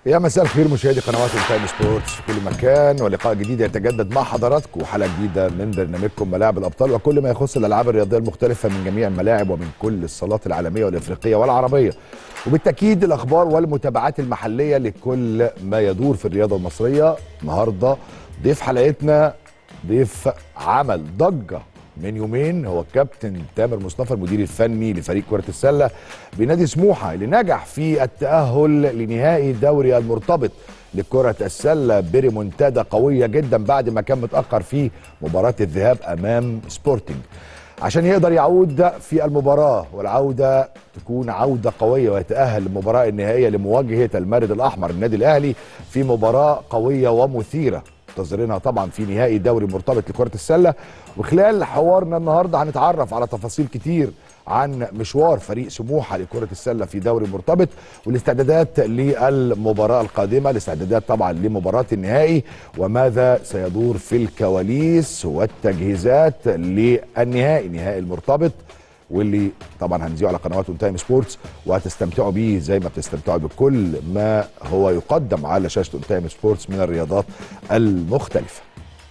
يا مساء الخير مشاهدي قنوات تايم سبورتس في كل مكان ولقاء جديد يتجدد مع حضراتكم وحلقه جديده من برنامجكم ملاعب الابطال وكل ما يخص الالعاب الرياضيه المختلفه من جميع الملاعب ومن كل الصالات العالميه والافريقيه والعربيه وبالتاكيد الاخبار والمتابعات المحليه لكل ما يدور في الرياضه المصريه النهارده ضيف حلقتنا ضيف عمل ضجه من يومين هو الكابتن تامر مصطفى المدير الفني لفريق كرة السلة بنادي سموحة اللي نجح في التأهل لنهائي دوري المرتبط لكرة السلة بريمونتادا قوية جدا بعد ما كان متأخر في مباراة الذهاب أمام سبورتنج عشان يقدر يعود في المباراة والعودة تكون عودة قوية ويتأهل للمباراة النهائية لمواجهة المارد الأحمر النادي الأهلي في مباراة قوية ومثيرة منتظرينها طبعا في نهائي دوري مرتبط لكرة السلة وخلال حوارنا النهارده هنتعرف على تفاصيل كتير عن مشوار فريق سموحه لكرة السلة في دوري مرتبط والاستعدادات للمباراة القادمة الاستعدادات طبعا لمباراة النهائي وماذا سيدور في الكواليس والتجهيزات للنهائي نهائي المرتبط واللي طبعا هنذيعه على قنوات اون تايم سبورتس وهتستمتعوا بيه زي ما بتستمتعوا بكل ما هو يقدم على شاشه اون تايم سبورتس من الرياضات المختلفه.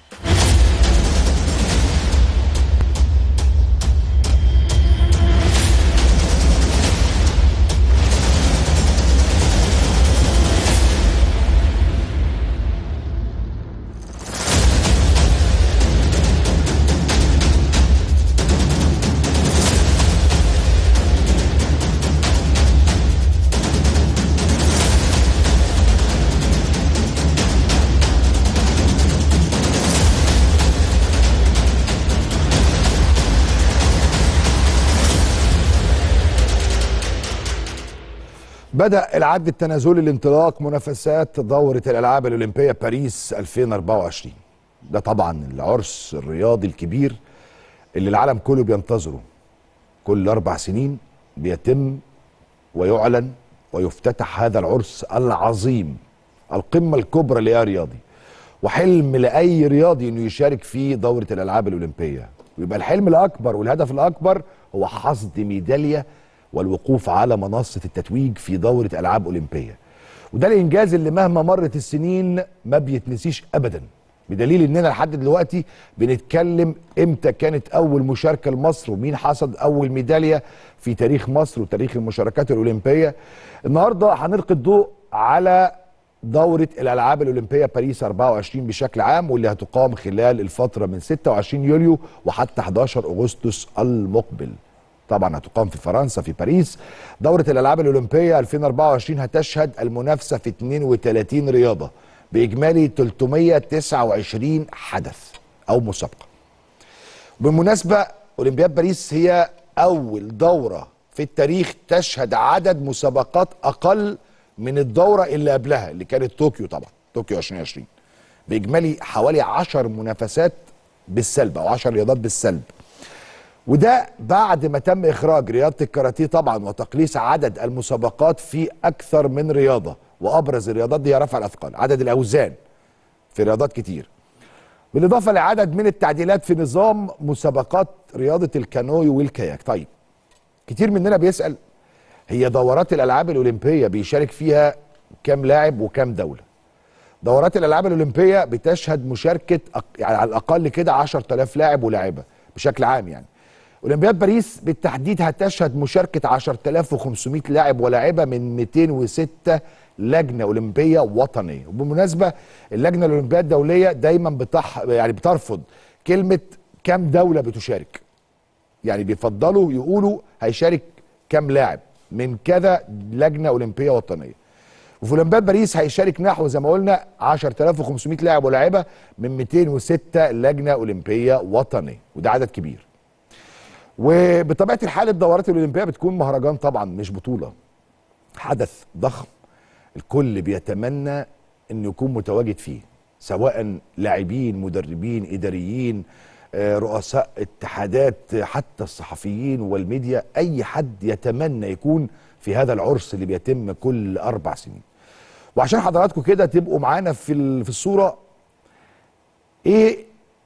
بدأ العد التنازلي لانطلاق منافسات دورة الألعاب الأولمبية باريس 2024 ده طبعا العرس الرياضي الكبير اللي العالم كله بينتظره كل أربع سنين بيتم ويعلن ويفتتح هذا العرس العظيم القمة الكبرى لأي رياضي وحلم لأي رياضي أنه يشارك في دورة الألعاب الأولمبية ويبقى الحلم الأكبر والهدف الأكبر هو حصد ميدالية والوقوف على منصة التتويج في دورة ألعاب أولمبية وده الإنجاز اللي مهما مرت السنين ما بيتنسيش أبدا بدليل إننا لحد دلوقتي بنتكلم إمتى كانت أول مشاركة لمصر ومين حصد أول ميدالية في تاريخ مصر وتاريخ المشاركات الأولمبية النهاردة هنلقي الضوء على دورة الألعاب الأولمبية باريس 24 بشكل عام واللي هتقام خلال الفترة من 26 يوليو وحتى 11 أغسطس المقبل طبعا هتقام في فرنسا في باريس دورة الألعاب الأولمبية 2024 هتشهد المنافسة في 32 رياضة بإجمالي 329 حدث أو مسابقة بالمناسبة أولمبياد باريس هي أول دورة في التاريخ تشهد عدد مسابقات أقل من الدورة اللي قبلها اللي كانت طوكيو طبعا طوكيو 2020 بإجمالي حوالي 10 منافسات بالسلب أو 10 رياضات بالسلب وده بعد ما تم اخراج رياضه الكاراتيه طبعا وتقليص عدد المسابقات في اكثر من رياضه وابرز الرياضات دي هي رفع الاثقال عدد الاوزان في رياضات كتير بالاضافه لعدد من التعديلات في نظام مسابقات رياضه الكانوي والكاياك طيب كتير مننا بيسال هي دورات الالعاب الاولمبيه بيشارك فيها كام لاعب وكام دوله دورات الالعاب الاولمبيه بتشهد مشاركه يعني على الاقل كده 10000 لاعب ولاعبه بشكل عام يعني اولمبياد باريس بالتحديد هتشهد مشاركه 10500 لاعب ولاعبه من 206 لجنه اولمبيه وطنيه وبالمناسبه اللجنه الاولمبيه الدوليه دايما بتح يعني بترفض كلمه كام دوله بتشارك يعني بيفضلوا يقولوا هيشارك كام لاعب من كذا لجنه اولمبيه وطنيه وفي اولمبياد باريس هيشارك نحو زي ما قلنا 10500 لاعب ولاعبه من 206 لجنه اولمبيه وطنيه وده عدد كبير وبطبيعه الحال الدورات الاولمبيه بتكون مهرجان طبعا مش بطوله حدث ضخم الكل بيتمنى انه يكون متواجد فيه سواء لاعبين مدربين اداريين رؤساء اتحادات حتى الصحفيين والميديا اي حد يتمنى يكون في هذا العرس اللي بيتم كل اربع سنين وعشان حضراتكم كده تبقوا معانا في في الصوره ايه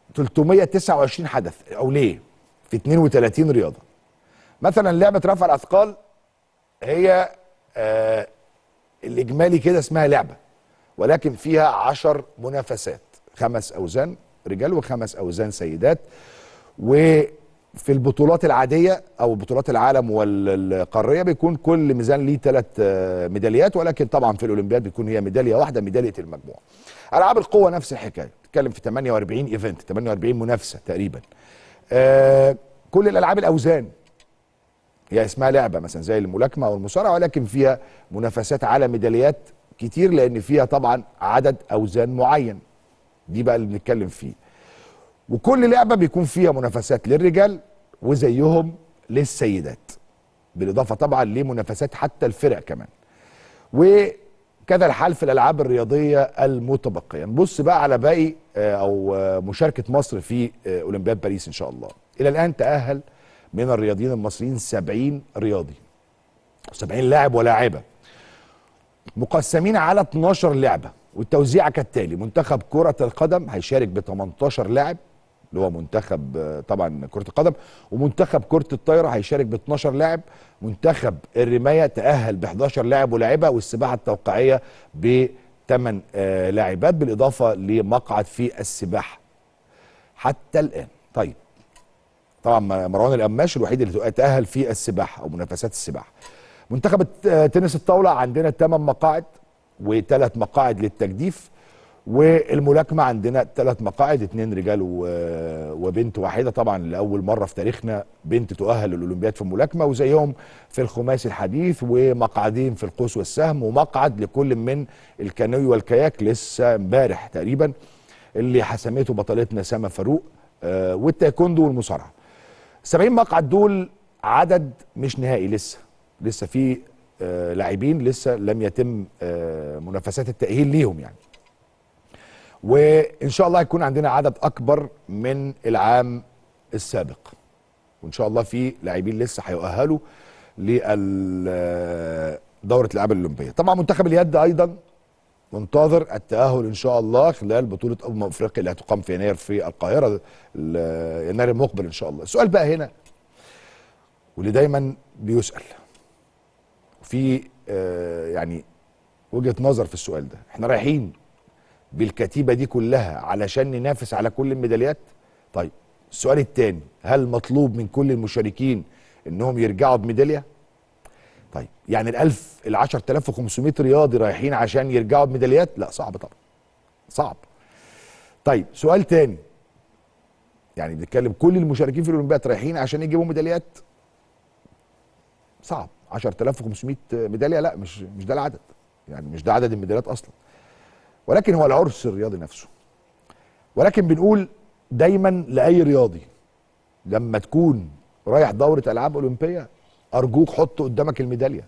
329 حدث او ليه في 32 رياضه مثلا لعبه رفع الاثقال هي آه الاجمالي كده اسمها لعبه ولكن فيها عشر منافسات خمس اوزان رجال وخمس اوزان سيدات وفي البطولات العاديه او بطولات العالم والقاريه بيكون كل ميزان ليه ثلاث ميداليات ولكن طبعا في الاولمبياد بتكون هي ميداليه واحده ميداليه المجموعه العاب القوه نفس الحكايه بتتكلم في 48 ايفنت 48 منافسه تقريبا آه كل الالعاب الاوزان هي اسمها لعبه مثلا زي الملاكمه او المصارعه ولكن فيها منافسات على ميداليات كتير لان فيها طبعا عدد اوزان معين دي بقى اللي بنتكلم فيه وكل لعبه بيكون فيها منافسات للرجال وزيهم للسيدات بالاضافه طبعا لمنافسات حتى الفرق كمان وكذا الحال في الالعاب الرياضيه المتبقيه نبص بقى على باقي آه، او آه، مشاركه مصر في آه، اولمبياد باريس ان شاء الله الى الان تاهل من الرياضيين المصريين 70 رياضي 70 لاعب ولاعبه مقسمين على 12 لعبه والتوزيع كالتالي منتخب كره القدم هيشارك ب 18 لاعب اللي هو منتخب آه، طبعا كره القدم ومنتخب كره الطايره هيشارك ب 12 لاعب منتخب الرمايه تاهل ب 11 لاعب ولاعبه والسباحه التوقيعيه ب 8 آه، لاعبات بالاضافه لمقعد في السباحه حتى الان طيب طبعا مروان القماش الوحيد اللي تاهل في السباحه او منافسات السباحه منتخب الت- آه، تنس الطاوله عندنا 8 مقاعد وثلاث مقاعد للتجديف والملاكمه عندنا ثلاث مقاعد اثنين رجال و- وبنت واحده طبعا لاول مره في تاريخنا بنت تؤهل للاولمبياد في الملاكمه وزيهم في الخماسي الحديث ومقعدين في القوس والسهم ومقعد لكل من الكانوي والكياك لسه امبارح تقريبا اللي حسمته بطلتنا سما فاروق آه، والتايكوندو والمصارعه 70 مقعد دول عدد مش نهائي لسه لسه في آه، لاعبين لسه لم يتم آه، منافسات التأهيل ليهم يعني وإن شاء الله هيكون عندنا عدد أكبر من العام السابق وإن شاء الله في لاعبين لسه هيؤهلوا لدورة الألعاب الأولمبية طبعا منتخب اليد أيضا منتظر التأهل إن شاء الله خلال بطولة أمم أفريقيا اللي هتقام في يناير في القاهرة ال- يناير المقبل إن شاء الله السؤال بقى هنا واللي دايما بيسأل في آه، يعني وجهة نظر في السؤال ده احنا رايحين بالكتيبة دي كلها علشان ننافس على كل الميداليات طيب السؤال الثاني هل مطلوب من كل المشاركين انهم يرجعوا بميدالية طيب يعني الألف ال 10500 رياضي رايحين عشان يرجعوا بميداليات لا صعب طبعا صعب طيب سؤال تاني يعني بنتكلم كل المشاركين في الاولمبياد رايحين عشان يجيبوا ميداليات صعب 10500 ميداليه لا مش مش ده العدد يعني مش ده عدد الميداليات اصلا ولكن هو العرس الرياضي نفسه ولكن بنقول دايما لاي رياضي لما تكون رايح دوره العاب اولمبيه ارجوك حط قدامك الميداليه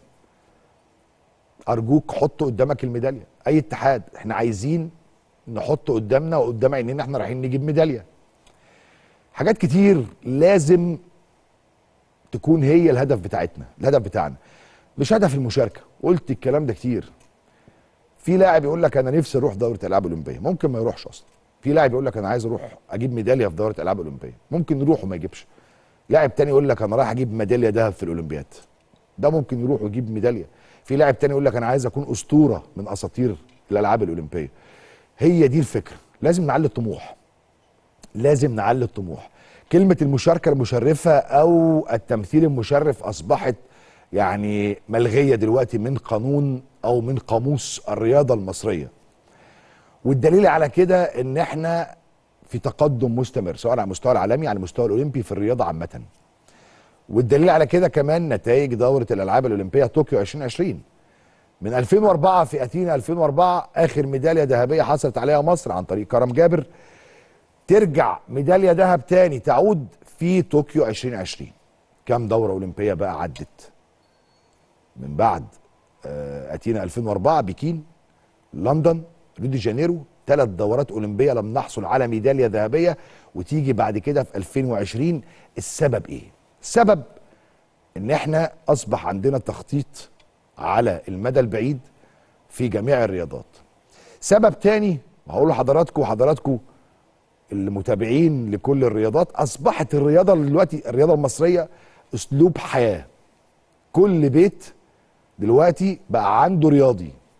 ارجوك حط قدامك الميداليه اي اتحاد احنا عايزين نحط قدامنا وقدام عينينا احنا رايحين نجيب ميداليه حاجات كتير لازم تكون هي الهدف بتاعتنا الهدف بتاعنا مش هدف المشاركه قلت الكلام ده كتير في لاعب يقول لك انا نفسي اروح دوره العاب اولمبيه ممكن ما يروحش اصلا في لاعب يقول لك انا عايز اروح اجيب ميداليه في دوره العاب اولمبيه ممكن يروح وما يجيبش لاعب تاني يقول لك انا رايح اجيب ميداليه ذهب في الاولمبياد ده ممكن يروح ويجيب ميداليه في لاعب تاني يقول لك انا عايز اكون اسطوره من اساطير الالعاب الاولمبيه هي دي الفكره لازم نعلي الطموح لازم نعلي الطموح كلمة المشاركة المشرفة أو التمثيل المشرف أصبحت يعني ملغية دلوقتي من قانون أو من قاموس الرياضة المصرية والدليل على كده إن إحنا في تقدم مستمر سواء على المستوى العالمي على المستوى الأولمبي في الرياضة عامة والدليل على كده كمان نتائج دورة الألعاب الأولمبية طوكيو 2020 من 2004 في أثينا 2004 آخر ميدالية ذهبية حصلت عليها مصر عن طريق كرم جابر ترجع ميداليه ذهب تاني تعود في طوكيو 2020 كام دوره اولمبيه بقى عدت من بعد آه، اتينا 2004 بكين لندن ريو دي جانيرو ثلاث دورات اولمبيه لم نحصل على ميداليه ذهبيه وتيجي بعد كده في 2020 السبب ايه السبب ان احنا اصبح عندنا تخطيط على المدى البعيد في جميع الرياضات سبب تاني هقول لحضراتكم وحضراتكم المتابعين لكل الرياضات اصبحت الرياضه دلوقتي الرياضه المصريه اسلوب حياه كل بيت دلوقتي بقى عنده رياضي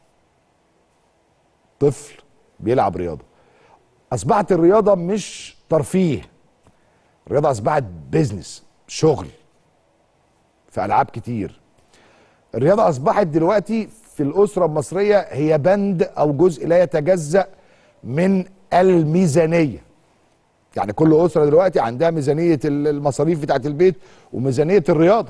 طفل بيلعب رياضه اصبحت الرياضه مش ترفيه الرياضه اصبحت بيزنس شغل في العاب كتير الرياضه اصبحت دلوقتي في الاسره المصريه هي بند او جزء لا يتجزا من الميزانيه يعني كل اسره دلوقتي عندها ميزانيه المصاريف بتاعت البيت وميزانيه الرياضه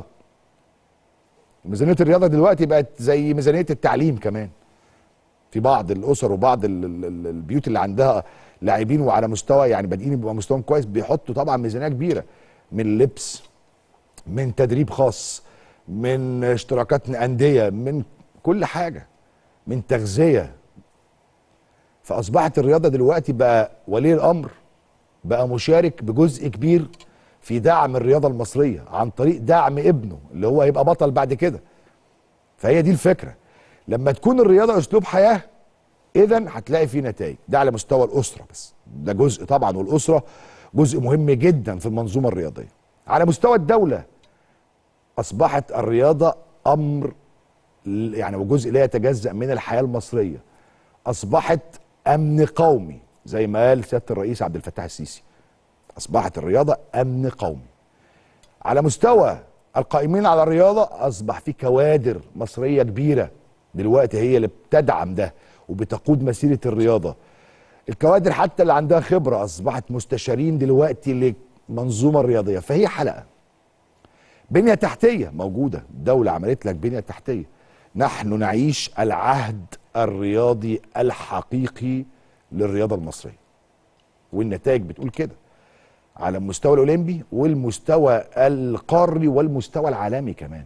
ميزانيه الرياضه دلوقتي بقت زي ميزانيه التعليم كمان في بعض الاسر وبعض ال- ال- ال- البيوت اللي عندها لاعبين وعلى مستوى يعني بادئين يبقى مستواهم كويس بيحطوا طبعا ميزانيه كبيره من لبس من تدريب خاص من اشتراكات انديه من كل حاجه من تغذيه فاصبحت الرياضه دلوقتي بقى ولي الامر بقى مشارك بجزء كبير في دعم الرياضه المصريه عن طريق دعم ابنه اللي هو هيبقى بطل بعد كده فهي دي الفكره لما تكون الرياضه اسلوب حياه اذا هتلاقي فيه نتائج ده على مستوى الاسره بس ده جزء طبعا والاسره جزء مهم جدا في المنظومه الرياضيه على مستوى الدوله اصبحت الرياضه امر ل- يعني وجزء لا يتجزا من الحياه المصريه اصبحت امن قومي زي ما قال سياده الرئيس عبد الفتاح السيسي اصبحت الرياضه امن قومي على مستوى القائمين على الرياضه اصبح في كوادر مصريه كبيره دلوقتي هي اللي بتدعم ده وبتقود مسيره الرياضه الكوادر حتى اللي عندها خبره اصبحت مستشارين دلوقتي للمنظومه الرياضيه فهي حلقه بنيه تحتيه موجوده الدوله عملت لك بنيه تحتيه نحن نعيش العهد الرياضي الحقيقي للرياضه المصريه والنتائج بتقول كده على المستوى الاولمبي والمستوى القاري والمستوى العالمي كمان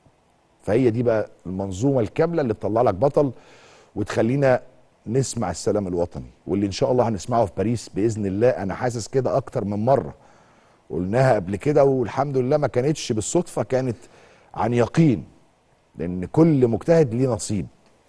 فهي دي بقى المنظومه الكامله اللي تطلع لك بطل وتخلينا نسمع السلام الوطني واللي ان شاء الله هنسمعه في باريس باذن الله انا حاسس كده اكتر من مره قلناها قبل كده والحمد لله ما كانتش بالصدفه كانت عن يقين لان كل مجتهد ليه نصيب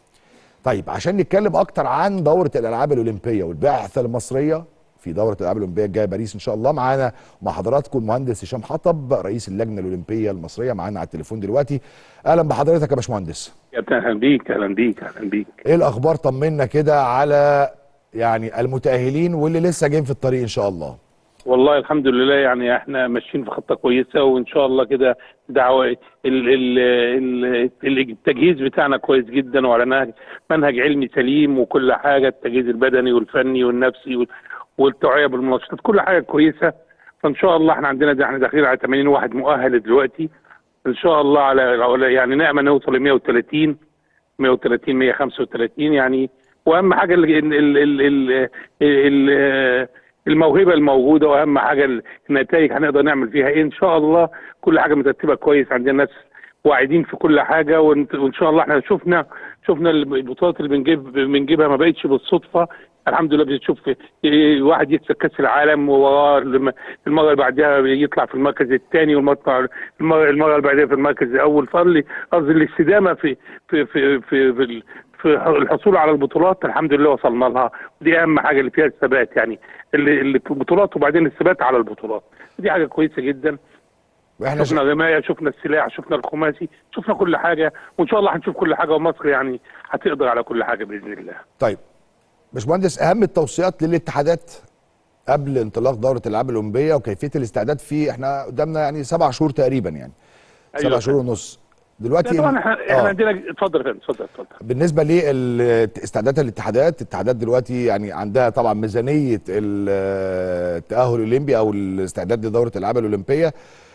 طيب عشان نتكلم اكتر عن دوره الالعاب الاولمبيه والبعثه المصريه في دوره الالعاب الاولمبيه الجايه باريس ان شاء الله معانا مع حضراتكم المهندس هشام حطب رئيس اللجنه الاولمبيه المصريه معانا على التليفون دلوقتي اهلا بحضرتك يا باشمهندس يا ابني اهلا بيك اهلا بيك اهلا بيك ايه الاخبار طمنا كده على يعني المتاهلين واللي لسه جايين في الطريق ان شاء الله والله الحمد لله يعني احنا ماشيين في خطه كويسه وان شاء الله كده دعوه ال ال ال ال التجهيز بتاعنا كويس جدا وعلى نهج منهج علمي سليم وكل حاجه التجهيز البدني والفني والنفسي وال- والتوعيه بالمنشطات كل حاجه كويسه فان شاء الله احنا عندنا ده احنا داخلين على 80 واحد مؤهل دلوقتي ان شاء الله على يعني نعمه نوصل ل 130 130 135 يعني واهم حاجه ال ال ال ال ال الموهبه الموجوده واهم حاجه النتائج هنقدر نعمل فيها ايه ان شاء الله كل حاجه مترتبه كويس عندنا ناس واعدين في كل حاجه وإن- وان شاء الله احنا شفنا شفنا البطولات اللي بنجيب بنجيبها ما بقتش بالصدفه الحمد لله بتشوف إيه، واحد يكسب كاس العالم ووراه الم- المره اللي بعدها يطلع في المركز الثاني والمره المره المرة اللي بعدها في المركز الاول فقصدي قصدي الاستدامه في في في في, في, ال- في الحصول على البطولات الحمد لله وصلنا لها ودي اهم حاجه اللي فيها الثبات يعني اللي, اللي في البطولات وبعدين الثبات على البطولات دي حاجه كويسه جدا واحنا شفنا الرمايه شفنا السلاح شفنا الخماسي شفنا كل حاجه وان شاء الله هنشوف كل حاجه ومصر يعني هتقدر على كل حاجه باذن الله طيب باشمهندس اهم التوصيات للاتحادات قبل انطلاق دوره الالعاب الاولمبيه وكيفيه الاستعداد فيه احنا قدامنا يعني سبع شهور تقريبا يعني أيوة. سبع شهور ونص لا دلوقتي طبعا احنا احنا آه. عندنا اتفضل يا فندم اتفضل اتفضل بالنسبه لاستعدادات الاتحادات الاتحادات دلوقتي يعني عندها طبعا ميزانيه ال- التاهل الاولمبي او الاستعداد لدوره الالعاب الاولمبيه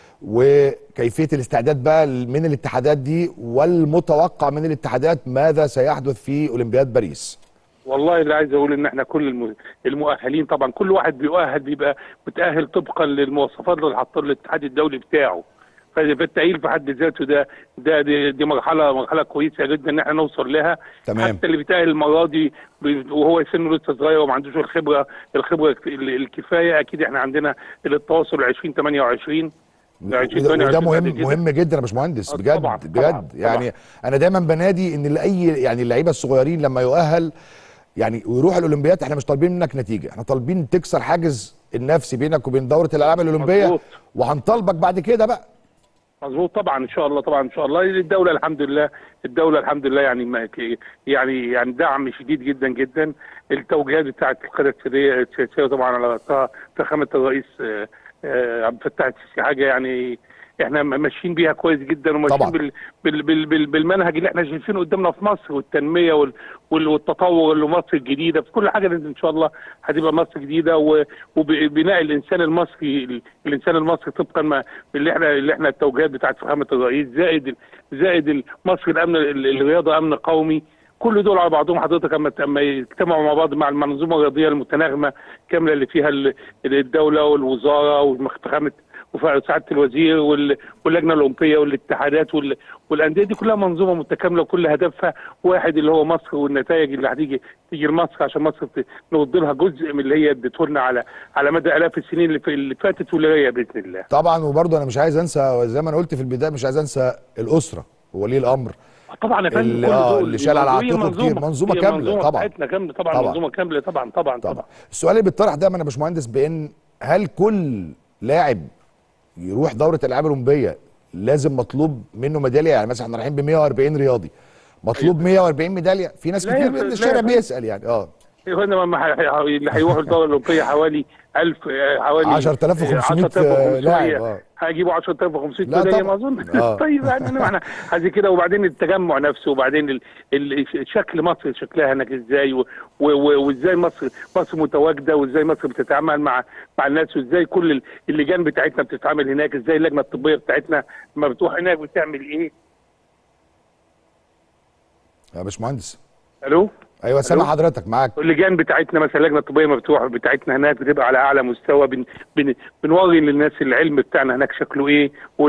وكيفيه الاستعداد بقى من الاتحادات دي والمتوقع من الاتحادات ماذا سيحدث في اولمبياد باريس والله اللي عايز اقول ان احنا كل الم- المؤهلين طبعا كل واحد بيؤهل بيبقى متاهل طبقا للمواصفات اللي حطها الاتحاد الدولي بتاعه فالتأهيل في حد ذاته ده ده دي, دي مرحله مرحله كويسه جدا ان احنا نوصل لها تمام. حتى اللي بيتأهل المره دي بي- وهو سنه لسه صغير وما عندوش الخبره الخبره ال- الكفايه اكيد احنا عندنا التواصل 2028 وده, وده مهم مهم جدا يا باشمهندس آه، بجد طبعاً، بجد طبعاً، يعني انا دايما بنادي ان لاي يعني اللعيبه الصغيرين لما يؤهل يعني ويروح الاولمبياد احنا مش طالبين منك نتيجه احنا طالبين تكسر حاجز النفسي بينك وبين دوره الالعاب الاولمبيه مظبوط. وهنطالبك بعد كده بقى مظبوط طبعا ان شاء الله طبعا ان شاء الله الدوله الحمد لله الدوله الحمد لله يعني ما يعني يعني دعم شديد جدا جدا التوجيهات بتاعه القياده السياسيه السياسيه طبعا على راسها فخامه الرئيس آه، آه، عبد الفتاح السيسي حاجه يعني احنا ماشيين بيها كويس جدا طبعا. وماشيين بال بال بال بال بالمنهج اللي احنا شايفينه قدامنا في مصر والتنميه وال وال- والتطور اللي مصر الجديده في كل حاجه ان شاء الله هتبقى مصر جديده و- وبناء الانسان المصري ال- الانسان المصري طبقا ما اللي احنا اللي احنا التوجيهات بتاعت فخامه الرئيس زائد ال- زائد ال- مصر الامن ال- الرياضه امن قومي كل دول على بعضهم حضرتك اما اما يجتمعوا مع بعض مع المنظومه الرياضيه المتناغمه كامله اللي فيها ال- الدوله والوزاره وفخامه وسعاده الوزير وال- واللجنه الاولمبيه والاتحادات وال- والانديه دي كلها منظومه متكامله وكل هدفها واحد اللي هو مصر والنتائج اللي هتيجي تيجي لمصر عشان مصر ت- نرد لها جزء من اللي هي ادته لنا على على مدى الاف السنين اللي, في اللي فاتت واللي جايه باذن الله. طبعا وبرضه انا مش عايز انسى زي ما انا قلت في البدايه مش عايز انسى الاسره وولي الامر طبعا يا فندم اللي- كل آه، دول اللي شال على هي عاتقه كتير، منظومة هي كاملة منظومة طبعاً. بتاعتنا كامله طبعا, طبعاً. طبعا منظومه كامله طبعا طبعا طبعا, طبعا السؤال اللي بيطرح دايما يا باشمهندس بان هل كل لاعب يروح دوره الالعاب الاولمبيه لازم مطلوب منه ميداليه يعني مثلا احنا رايحين ب 140 رياضي مطلوب 140 ميداليه في ناس لا كتير يا من لا الشارع يا بيسال يعني اه هنا لما ح- ح- اللي هيروحوا الدوره الاوروبيه حوالي 1000 آه، حوالي 10,500 10,500 لاعب، آه. هيجيبوا 10500 لا ميداليه طبعاً. ما اظن آه. طيب يعني إنما احنا عايزين كده وبعدين التجمع نفسه وبعدين ال... ال... شكل مصر شكلها هناك ازاي و... و... و... وازاي مصر مصر متواجده وازاي مصر بتتعامل مع مع الناس وازاي كل ال- اللجان بتاعتنا بتتعامل هناك ازاي اللجنه الطبيه بتاعتنا لما بتروح هناك بتعمل ايه يا باشمهندس الو ايوه سامع ألو؟ حضرتك معاك اللجان بتاعتنا مثلا اللجنه الطبيه ما بتروح بتاعتنا هناك بتبقى على اعلى مستوى بن بن بنوري للناس العلم بتاعنا هناك شكله ايه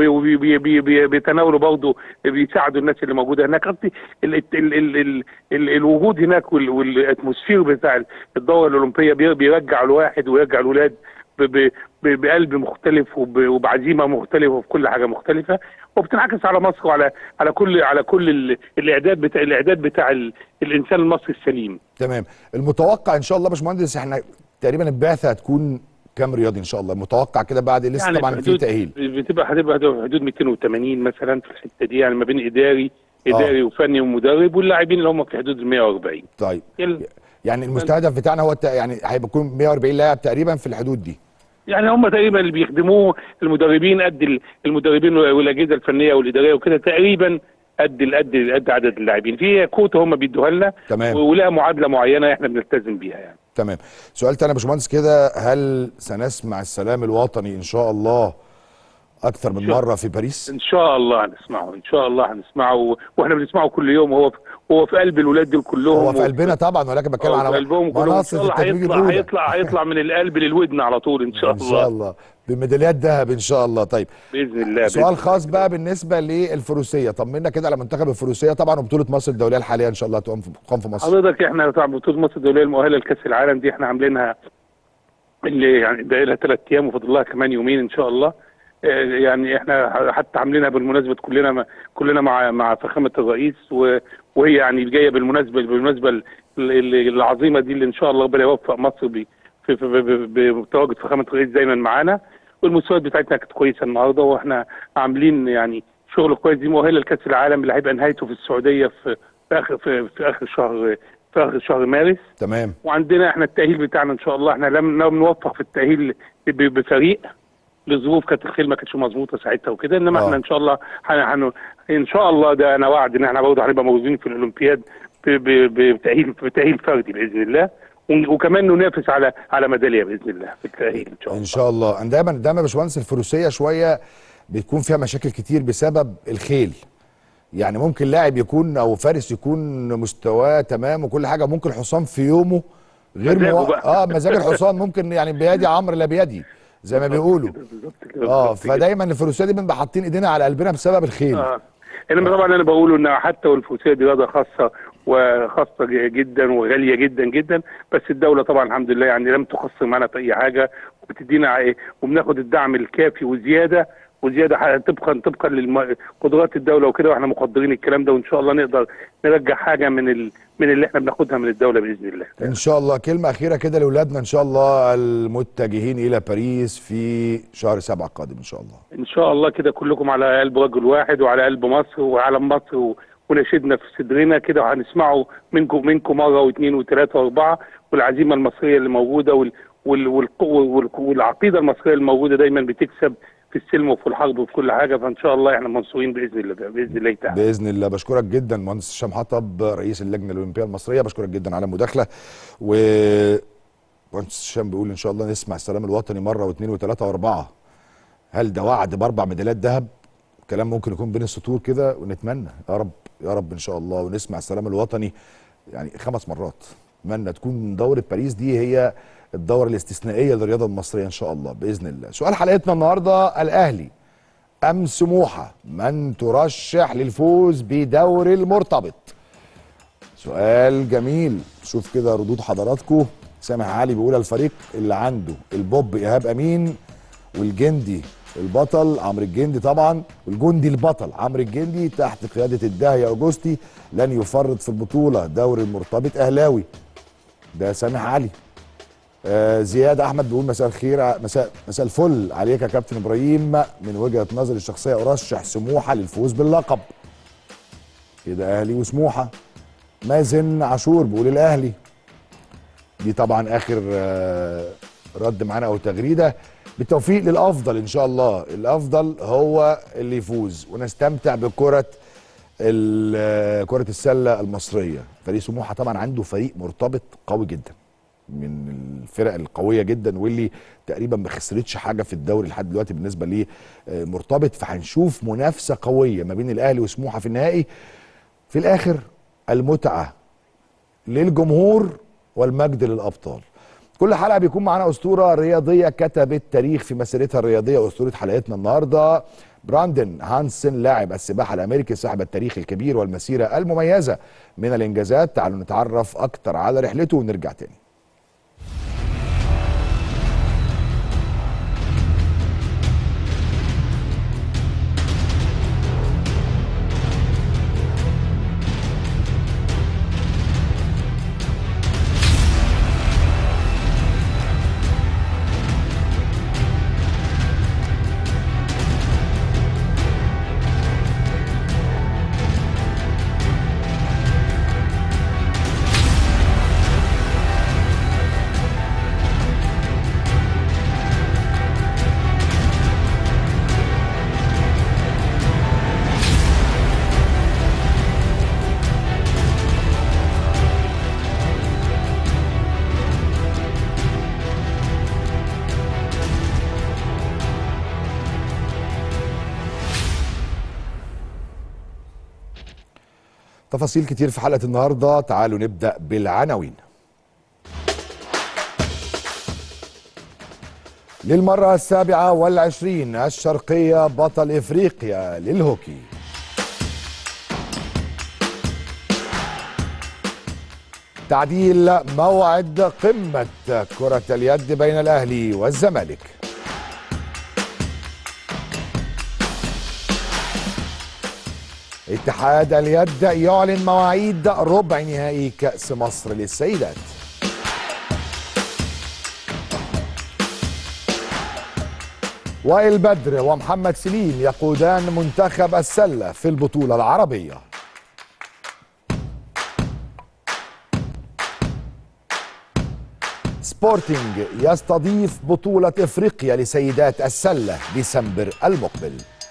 وبيتناولوا برضه بيساعدوا الناس اللي موجوده هناك قصدي ال ال ال ال ال ال الوجود هناك وال- والاتموسفير بتاع الدوره الاولمبيه بي- بيرجع الواحد ويرجع الولاد ب- ب- ب- بقلب مختلف وب- وبعزيمه مختلفه وفي كل حاجه مختلفه وبتنعكس على مصر وعلى على كل على كل ال- الاعداد بتاع الاعداد بتاع ال- الانسان المصري السليم تمام المتوقع ان شاء الله يا باشمهندس احنا تقريبا البعثه هتكون كام رياضي ان شاء الله متوقع كده بعد لسه يعني طبعا في في حدود- تاهيل بتبقى هتبقى هتبقى في حدود 280 مثلا في الحته دي يعني ما بين اداري اداري وفني ومدرب واللاعبين اللي هم في حدود ال 140 طيب يل- يعني المستهدف بتاعنا هو الت- يعني هيكون 140 لاعب تقريبا في الحدود دي يعني هم تقريبا اللي بيخدموه المدربين قد ال- المدربين والاجهزه الفنيه والاداريه وكده تقريبا قد ال- قد قد عدد اللاعبين في كوتا هم بيدوها لنا تمام. ولها معادله معينه احنا بنلتزم بيها يعني تمام سؤال تاني يا باشمهندس كده هل سنسمع السلام الوطني ان شاء الله اكثر من شاء- مره في باريس ان شاء الله هنسمعه ان شاء الله هنسمعه واحنا بنسمعه كل يوم هو في هو في قلب الولاد دول كلهم هو في و- قلبنا طبعا ولكن بتكلم آه، على في قلبهم كلهم ان منصه شاء الله التتويج هيطلع الاولى هيطلع هيطلع من القلب للودن على طول ان شاء ان الله شاء الله بميداليات ذهب ان شاء الله طيب باذن الله سؤال بإذن خاص بقى بالنسبه للفروسيه طمنا كده على منتخب الفروسيه طبعا وبطوله مصر الدوليه الحاليه ان شاء الله تقوم في تقام في مصر حضرتك احنا طبعا بطوله مصر الدوليه المؤهله لكاس العالم دي احنا عاملينها اللي يعني باقي لها ثلاث ايام وفاضل لها كمان يومين ان شاء الله آه، يعني احنا حتى عاملينها بالمناسبه كلنا مع كلنا مع مع فخامه الرئيس و- وهي يعني جايه بالمناسبه بالمناسبه ال- ال- العظيمه دي اللي ان شاء الله ربنا يوفق مصر ب- في في- ب- ب- بتواجد فخامه الرئيس دايما معانا والمستويات بتاعتنا كانت كويسه النهارده واحنا عاملين يعني شغل كويس دي مؤهله لكاس العالم اللي هيبقى نهايته في السعوديه في في اخر في, في اخر شهر في اخر شهر مارس تمام وعندنا احنا التاهيل بتاعنا ان شاء الله احنا لم لم نوفق في التاهيل ب- بفريق لظروف كانت الخيل ما كانتش مظبوطه ساعتها وكده انما آه. احنا ان شاء الله هن... هن... ان شاء الله ده انا وعد ان احنا برضه هنبقى موجودين في الاولمبياد ب... ب... بتاهيل بتاهيل فردي باذن الله و- وكمان ننافس على على ميداليه باذن الله في التاهيل ان شاء الله ان شاء الله أنا دايما دايما يا باشمهندس الفروسيه شويه بتكون فيها مشاكل كتير بسبب الخيل يعني ممكن لاعب يكون او فارس يكون مستواه تمام وكل حاجه ممكن الحصان في يومه غير مزاجه مو... بقى. اه مزاج الحصان ممكن يعني بيدي عمرو لا بيدي زي ما بيقولوا بالظبط كده اه بالظبط كده. فدايما الفروسيه دي بنبقى حاطين ايدينا على قلبنا بسبب الخيل اه انما طبعا انا بقول ان حتى والفروسيه دي رياضه خاصه وخاصه ج- جدا وغاليه جدا جدا بس الدوله طبعا الحمد لله يعني لم تقصر معنا في اي حاجه وبتدينا ع- وبناخد الدعم الكافي وزياده وزياده ح- طبقا طبقا لقدرات الدوله وكده واحنا مقدرين الكلام ده وان شاء الله نقدر نرجع حاجه من ال... من اللي احنا بناخدها من الدوله باذن الله ان شاء الله كلمه اخيره كده لاولادنا ان شاء الله المتجهين الى باريس في شهر سبعة القادم ان شاء الله ان شاء الله كده كلكم على قلب رجل واحد وعلى قلب مصر وعلم مصر و... ونشيدنا في صدرنا كده وهنسمعه منكم منكم مره واثنين وثلاثه واربعه والعزيمه المصريه اللي موجوده وال... وال... وال... وال... والعقيده المصريه الموجوده دايما بتكسب في السلم وفي الحرب وفي كل حاجه فان شاء الله احنا منصورين باذن الله باذن الله تعالى باذن الله بشكرك جدا مهندس هشام حطب رئيس اللجنه الاولمبيه المصريه بشكرك جدا على المداخله و مهندس هشام بيقول ان شاء الله نسمع السلام الوطني مره واثنين وثلاثه واربعه هل ده وعد باربع ميداليات ذهب كلام ممكن يكون بين السطور كده ونتمنى يا رب يا رب ان شاء الله ونسمع السلام الوطني يعني خمس مرات اتمنى تكون دوره باريس دي هي الدوره الاستثنائيه للرياضه المصريه ان شاء الله باذن الله سؤال حلقتنا النهارده الاهلي ام سموحه من ترشح للفوز بدور المرتبط سؤال جميل شوف كده ردود حضراتكم سامح علي بيقول الفريق اللي عنده البوب ايهاب امين والجندي البطل عمرو الجندي طبعا والجندي البطل عمرو الجندي تحت قياده الداهيه اوجوستي لن يفرط في البطوله دوري المرتبط اهلاوي ده سامح علي آه زياد احمد بيقول مساء الخير مساء مساء الفل عليك يا كابتن ابراهيم من وجهه نظري الشخصيه ارشح سموحه للفوز باللقب كده اهلي وسموحه مازن عاشور بيقول الاهلي دي طبعا اخر آه، رد معانا او تغريده بالتوفيق للافضل ان شاء الله الافضل هو اللي يفوز ونستمتع بكره ال- آه، كره السله المصريه فريق سموحه طبعا عنده فريق مرتبط قوي جدا من الفرق القويه جدا واللي تقريبا ما خسرتش حاجه في الدوري لحد دلوقتي بالنسبه ليه آه، مرتبط فهنشوف منافسه قويه ما بين الاهلي وسموحه في النهائي في الاخر المتعه للجمهور والمجد للابطال كل حلقه بيكون معانا اسطوره رياضيه كتبت تاريخ في مسيرتها الرياضيه اسطوره حلقتنا النهارده براندن هانسن لاعب السباحه الامريكي صاحب التاريخ الكبير والمسيره المميزه من الانجازات تعالوا نتعرف اكتر على رحلته ونرجع تاني تفاصيل كتير في حلقه النهارده تعالوا نبدا بالعناوين للمرة السابعة والعشرين الشرقية بطل إفريقيا للهوكي تعديل موعد قمة كرة اليد بين الأهلي والزمالك اتحاد اليد يعلن مواعيد ربع نهائي كأس مصر للسيدات وائل بدر ومحمد سليم يقودان منتخب السلة في البطولة العربية سبورتينج يستضيف بطولة افريقيا لسيدات السلة ديسمبر المقبل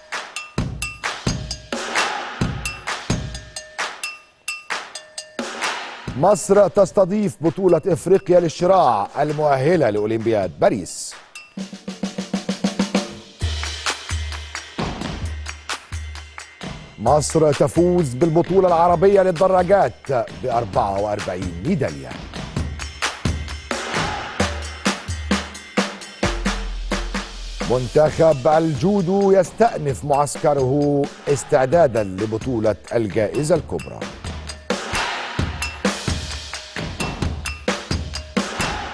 مصر تستضيف بطولة افريقيا للشراع المؤهلة لأولمبياد باريس مصر تفوز بالبطولة العربية للدراجات ب 44 ميدالية منتخب الجودو يستأنف معسكره استعدادا لبطولة الجائزة الكبرى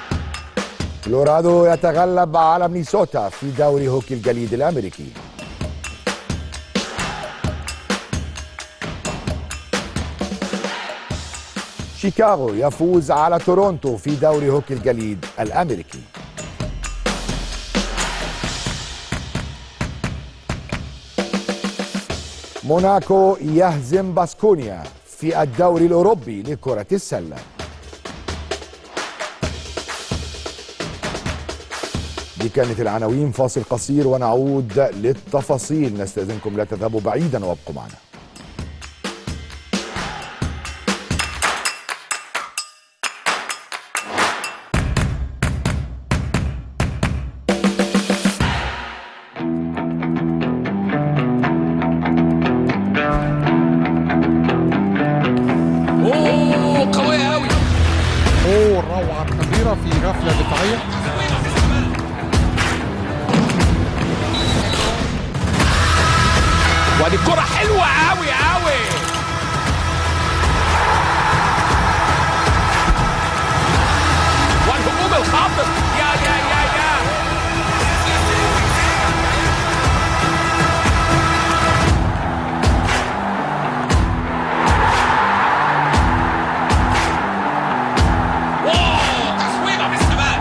كولورادو يتغلب على مينيسوتا في دوري هوكي الجليد الامريكي شيكاغو يفوز على تورونتو في دوري هوكي الجليد الامريكي موناكو يهزم باسكونيا في الدوري الاوروبي لكره السله دي كانت العناوين فاصل قصير ونعود للتفاصيل نستأذنكم لا تذهبوا بعيدا وابقوا معنا اوه قوية قوي اوه الروعه الكبيره في غفله دفاعيه وادي الكرة حلوة قوي قوي والهجوم الخاطف يا يا يا يا واو تصويبة في السماء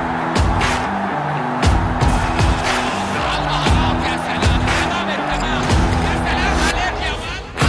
على المهارات يا سلام تمام التمام يا سلام عليك يا ولد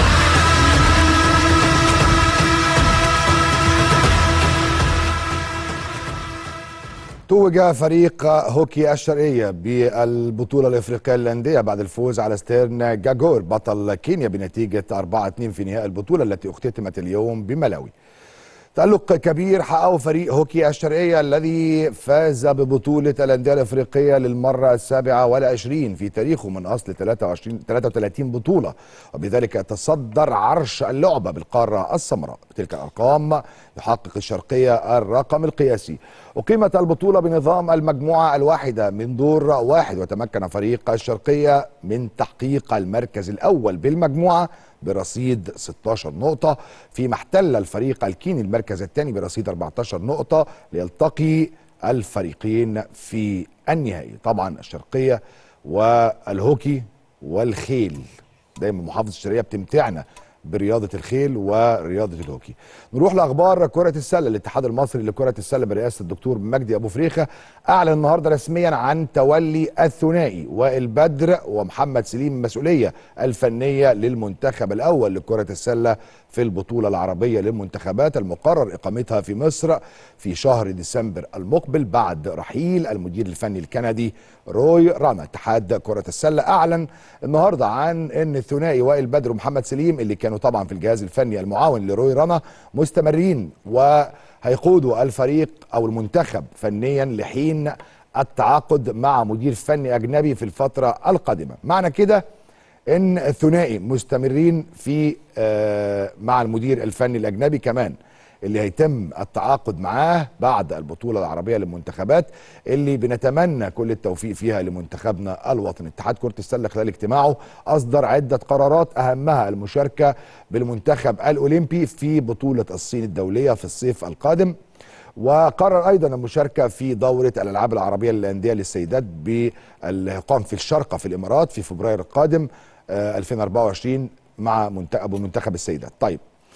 توج فريق هوكي الشرقية بالبطولة الإفريقية للأندية بعد الفوز على ستيرن جاجور بطل كينيا بنتيجة 4-2 في نهائي البطولة التي اختتمت اليوم بملاوي تألق كبير حققه فريق هوكي الشرقية الذي فاز ببطولة الأندية الأفريقية للمرة السابعة والعشرين في تاريخه من أصل 23 33 بطولة وبذلك يتصدر عرش اللعبة بالقارة السمراء بتلك الأرقام يحقق الشرقية الرقم القياسي أقيمت البطولة بنظام المجموعة الواحدة من دور واحد وتمكن فريق الشرقية من تحقيق المركز الأول بالمجموعة برصيد 16 نقطة فيما احتل الفريق الكيني المركز الثاني برصيد 14 نقطة ليلتقي الفريقين في النهائي طبعا الشرقية والهوكي والخيل دايما محافظة الشرقية بتمتعنا برياضة الخيل ورياضة الهوكي نروح لأخبار كرة السلة الاتحاد المصري لكرة السلة برئاسة الدكتور مجدي أبو فريخة أعلن النهاردة رسميا عن تولي الثنائي وائل بدر ومحمد سليم المسؤولية الفنية للمنتخب الأول لكرة السلة في البطولة العربية للمنتخبات المقرر إقامتها في مصر في شهر ديسمبر المقبل بعد رحيل المدير الفني الكندي روي رانا اتحاد كرة السلة أعلن النهاردة عن أن الثنائي وائل بدر ومحمد سليم اللي كانوا طبعا في الجهاز الفني المعاون لروي رانا مستمرين وهيقودوا الفريق أو المنتخب فنيا لحين التعاقد مع مدير فني أجنبي في الفترة القادمة معنى كده ان الثنائي مستمرين في آه، مع المدير الفني الاجنبي كمان اللي هيتم التعاقد معاه بعد البطولة العربية للمنتخبات اللي بنتمنى كل التوفيق فيها لمنتخبنا الوطني اتحاد كرة السلة خلال اجتماعه أصدر عدة قرارات أهمها المشاركة بالمنتخب الأولمبي في بطولة الصين الدولية في الصيف القادم وقرر ايضا المشاركه في دوره الالعاب العربيه للانديه للسيدات بالقام في الشارقه في الامارات في فبراير القادم آه، 2024 مع منتخب منتخب السيدات. طيب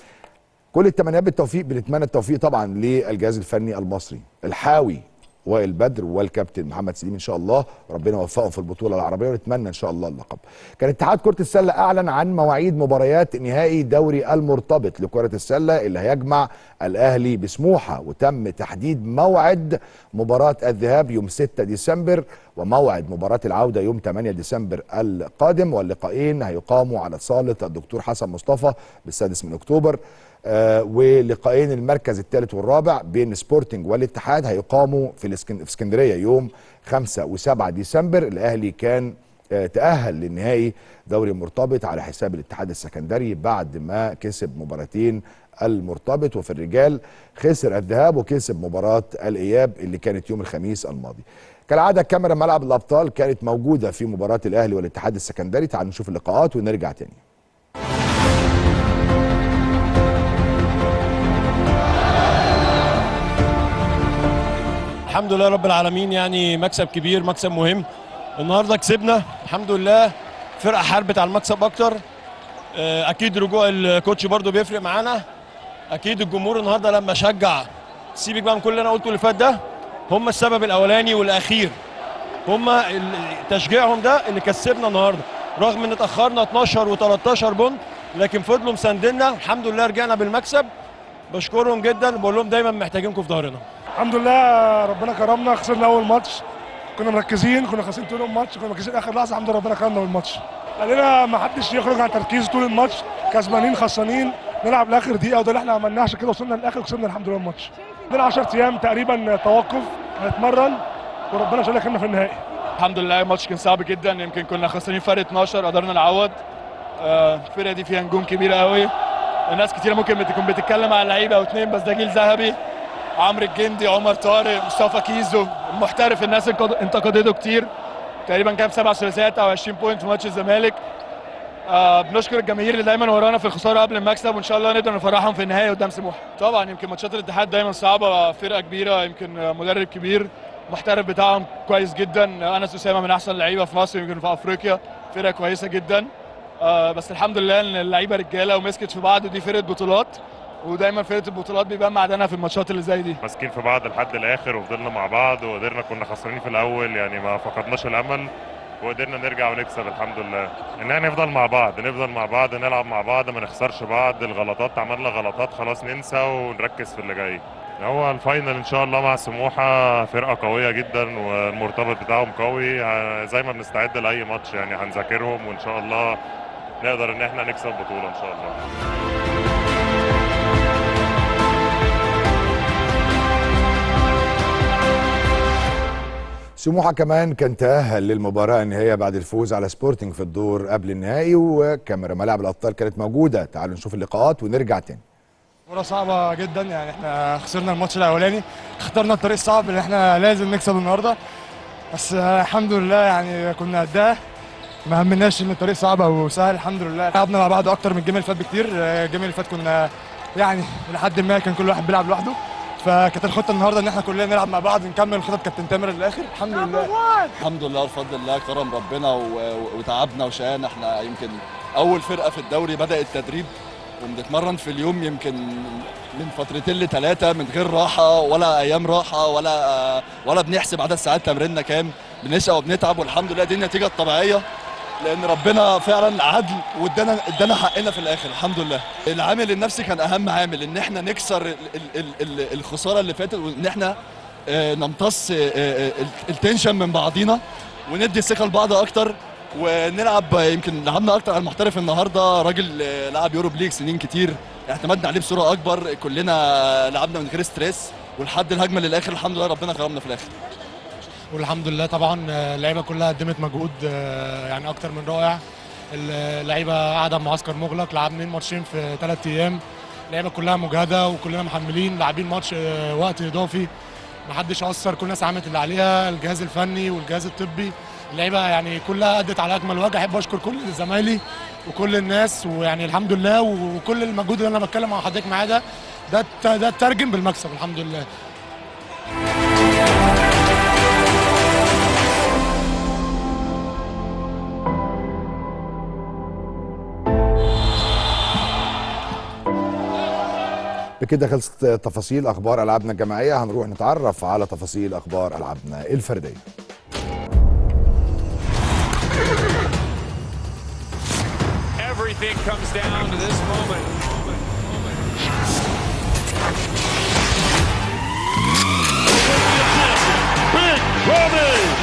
كل التمنيات بالتوفيق بنتمنى التوفيق طبعا للجهاز الفني المصري الحاوي وائل بدر والكابتن محمد سليم ان شاء الله ربنا يوفقهم في البطوله العربيه ونتمنى ان شاء الله اللقب. كان اتحاد كره السله اعلن عن مواعيد مباريات نهائي دوري المرتبط لكره السله اللي هيجمع الاهلي بسموحه وتم تحديد موعد مباراه الذهاب يوم 6 ديسمبر وموعد مباراه العوده يوم 8 ديسمبر القادم واللقاءين هيقاموا على صاله الدكتور حسن مصطفى بالسادس من اكتوبر آه ولقاءين المركز الثالث والرابع بين سبورتنج والاتحاد هيقاموا في الاسكن- في اسكندريه يوم 5 و7 ديسمبر الاهلي كان آه تاهل للنهائي دوري مرتبط على حساب الاتحاد السكندري بعد ما كسب مباراتين المرتبط وفي الرجال خسر الذهاب وكسب مباراه الاياب اللي كانت يوم الخميس الماضي كالعاده كاميرا ملعب الابطال كانت موجوده في مباراه الاهلي والاتحاد السكندري تعالوا نشوف اللقاءات ونرجع تاني الحمد لله رب العالمين يعني مكسب كبير مكسب مهم النهارده كسبنا الحمد لله فرقه حاربت على المكسب اكتر آه، اكيد رجوع الكوتش برضو بيفرق معانا اكيد الجمهور النهارده لما شجع سيبك بقى من كل اللي انا قلته اللي فات ده هم السبب الاولاني والاخير هم ال- تشجيعهم ده اللي كسبنا النهارده رغم ان اتاخرنا 12 و13 بونت لكن فضلوا مساندنا الحمد لله رجعنا بالمكسب بشكرهم جدا وبقول لهم دايما محتاجينكم في ظهرنا الحمد لله ربنا كرمنا خسرنا اول ماتش كنا مركزين كنا خاسرين طول الماتش كنا مركزين اخر لحظه الحمد لله ربنا كرمنا بالماتش قال لنا ما حدش يخرج عن تركيزه طول الماتش كسبانين خسرانين نلعب لاخر دقيقه وده اللي احنا عملناه عشان كده وصلنا للاخر وكسبنا الحمد لله الماتش عندنا 10 ايام تقريبا توقف هنتمرن وربنا ان شاء الله يكرمنا في النهائي الحمد لله الماتش كان صعب جدا يمكن كنا خسرانين فرق 12 قدرنا نعوض آه، الفرقه دي فيها نجوم كبيره قوي الناس كتير ممكن تكون بتتكلم على لعيبه او اتنين بس ده جيل ذهبي عمرو الجندي عمر طارق مصطفى كيزو المحترف الناس انقض- انتقدته كتير تقريبا كان سبع ثلاثيات او 20 بوينت في ماتش الزمالك آه بنشكر الجماهير اللي دايما ورانا في الخساره قبل المكسب وان شاء الله نقدر نفرحهم في النهائي قدام سموحه طبعا يمكن ماتشات الاتحاد دايما صعبه فرقه كبيره يمكن آه، مدرب كبير المحترف بتاعهم كويس جدا آه، انس اسامه من احسن اللعيبه في مصر يمكن في افريقيا فرقه كويسه جدا آه بس الحمد لله ان اللعيبه رجاله ومسكت في بعض ودي فرقه بطولات ودايما فرقه البطولات بيبان معدنها في الماتشات اللي زي دي ماسكين في بعض لحد الاخر وفضلنا مع بعض وقدرنا كنا خسرانين في الاول يعني ما فقدناش الامل وقدرنا نرجع ونكسب الحمد لله ان احنا نفضل مع بعض نفضل مع بعض نلعب مع بعض ما نخسرش بعض الغلطات عملنا غلطات خلاص ننسى ونركز في اللي جاي هو الفاينل ان شاء الله مع سموحه فرقه قويه جدا والمرتبط بتاعهم قوي ه- زي ما بنستعد لاي ماتش يعني هنذاكرهم وان شاء الله نقدر ان احنا نكسب بطوله ان شاء الله سموحه كمان كان تاهل للمباراه النهائيه بعد الفوز على سبورتنج في الدور قبل النهائي وكاميرا ملاعب الابطال كانت موجوده تعالوا نشوف اللقاءات ونرجع تاني مباراة صعبة جدا يعني احنا خسرنا الماتش الأولاني اخترنا الطريق الصعب اللي احنا لازم نكسب النهاردة بس آه، الحمد لله يعني كنا قدها ما همناش ان الطريق صعب او سهل الحمد لله لعبنا مع بعض اكتر من الجيم اللي فات بكتير آه، الجيم اللي فات كنا يعني لحد ما كان كل واحد بيلعب لوحده فكانت الخطه النهارده ان احنا كلنا نلعب مع بعض نكمل خطط كابتن تامر للاخر الحمد لله الحمد لله بفضل الله كرم ربنا و- و- وتعبنا وشقانا احنا يمكن اول فرقه في الدوري بدا التدريب وبنتمرن في اليوم يمكن من فترتين لثلاثه من غير راحه ولا ايام راحه ولا ولا بنحسب عدد ساعات تمريننا كام بنشقى وبنتعب والحمد لله دي النتيجه الطبيعيه لان ربنا فعلا عدل وادانا ادانا حقنا في الاخر الحمد لله العامل النفسي كان اهم عامل ان احنا نكسر ال ال ال الخساره اللي فاتت وان احنا آه، نمتص آه، آه، التنشن من بعضينا وندي ثقه لبعض اكتر ونلعب آه، يمكن لعبنا اكتر على المحترف النهارده راجل آه، لعب يوروب ليج سنين كتير اعتمدنا عليه بصوره اكبر كلنا لعبنا من غير ستريس ولحد الهجمه للاخر الحمد لله ربنا كرمنا في الاخر والحمد لله طبعا آه، اللعيبه كلها قدمت مجهود آه، يعني اكتر من رائع اللعيبه قاعده معسكر مغلق لعبنا ماتشين في ثلاث ايام اللعيبه كلها مجهده وكلنا محملين لاعبين ماتش آه، وقت اضافي محدش اثر كل الناس عملت اللي عليها الجهاز الفني والجهاز الطبي اللعيبه يعني كلها ادت على اكمل وجه احب اشكر كل زمايلي وكل الناس ويعني الحمد لله وكل المجهود اللي انا بتكلم مع حضرتك معاه ده ده ده اترجم بالمكسب الحمد لله بكده خلصت تفاصيل اخبار العابنا الجماعيه هنروح نتعرف على تفاصيل اخبار العابنا الفرديه Everything comes down to this moment. Big Robbie!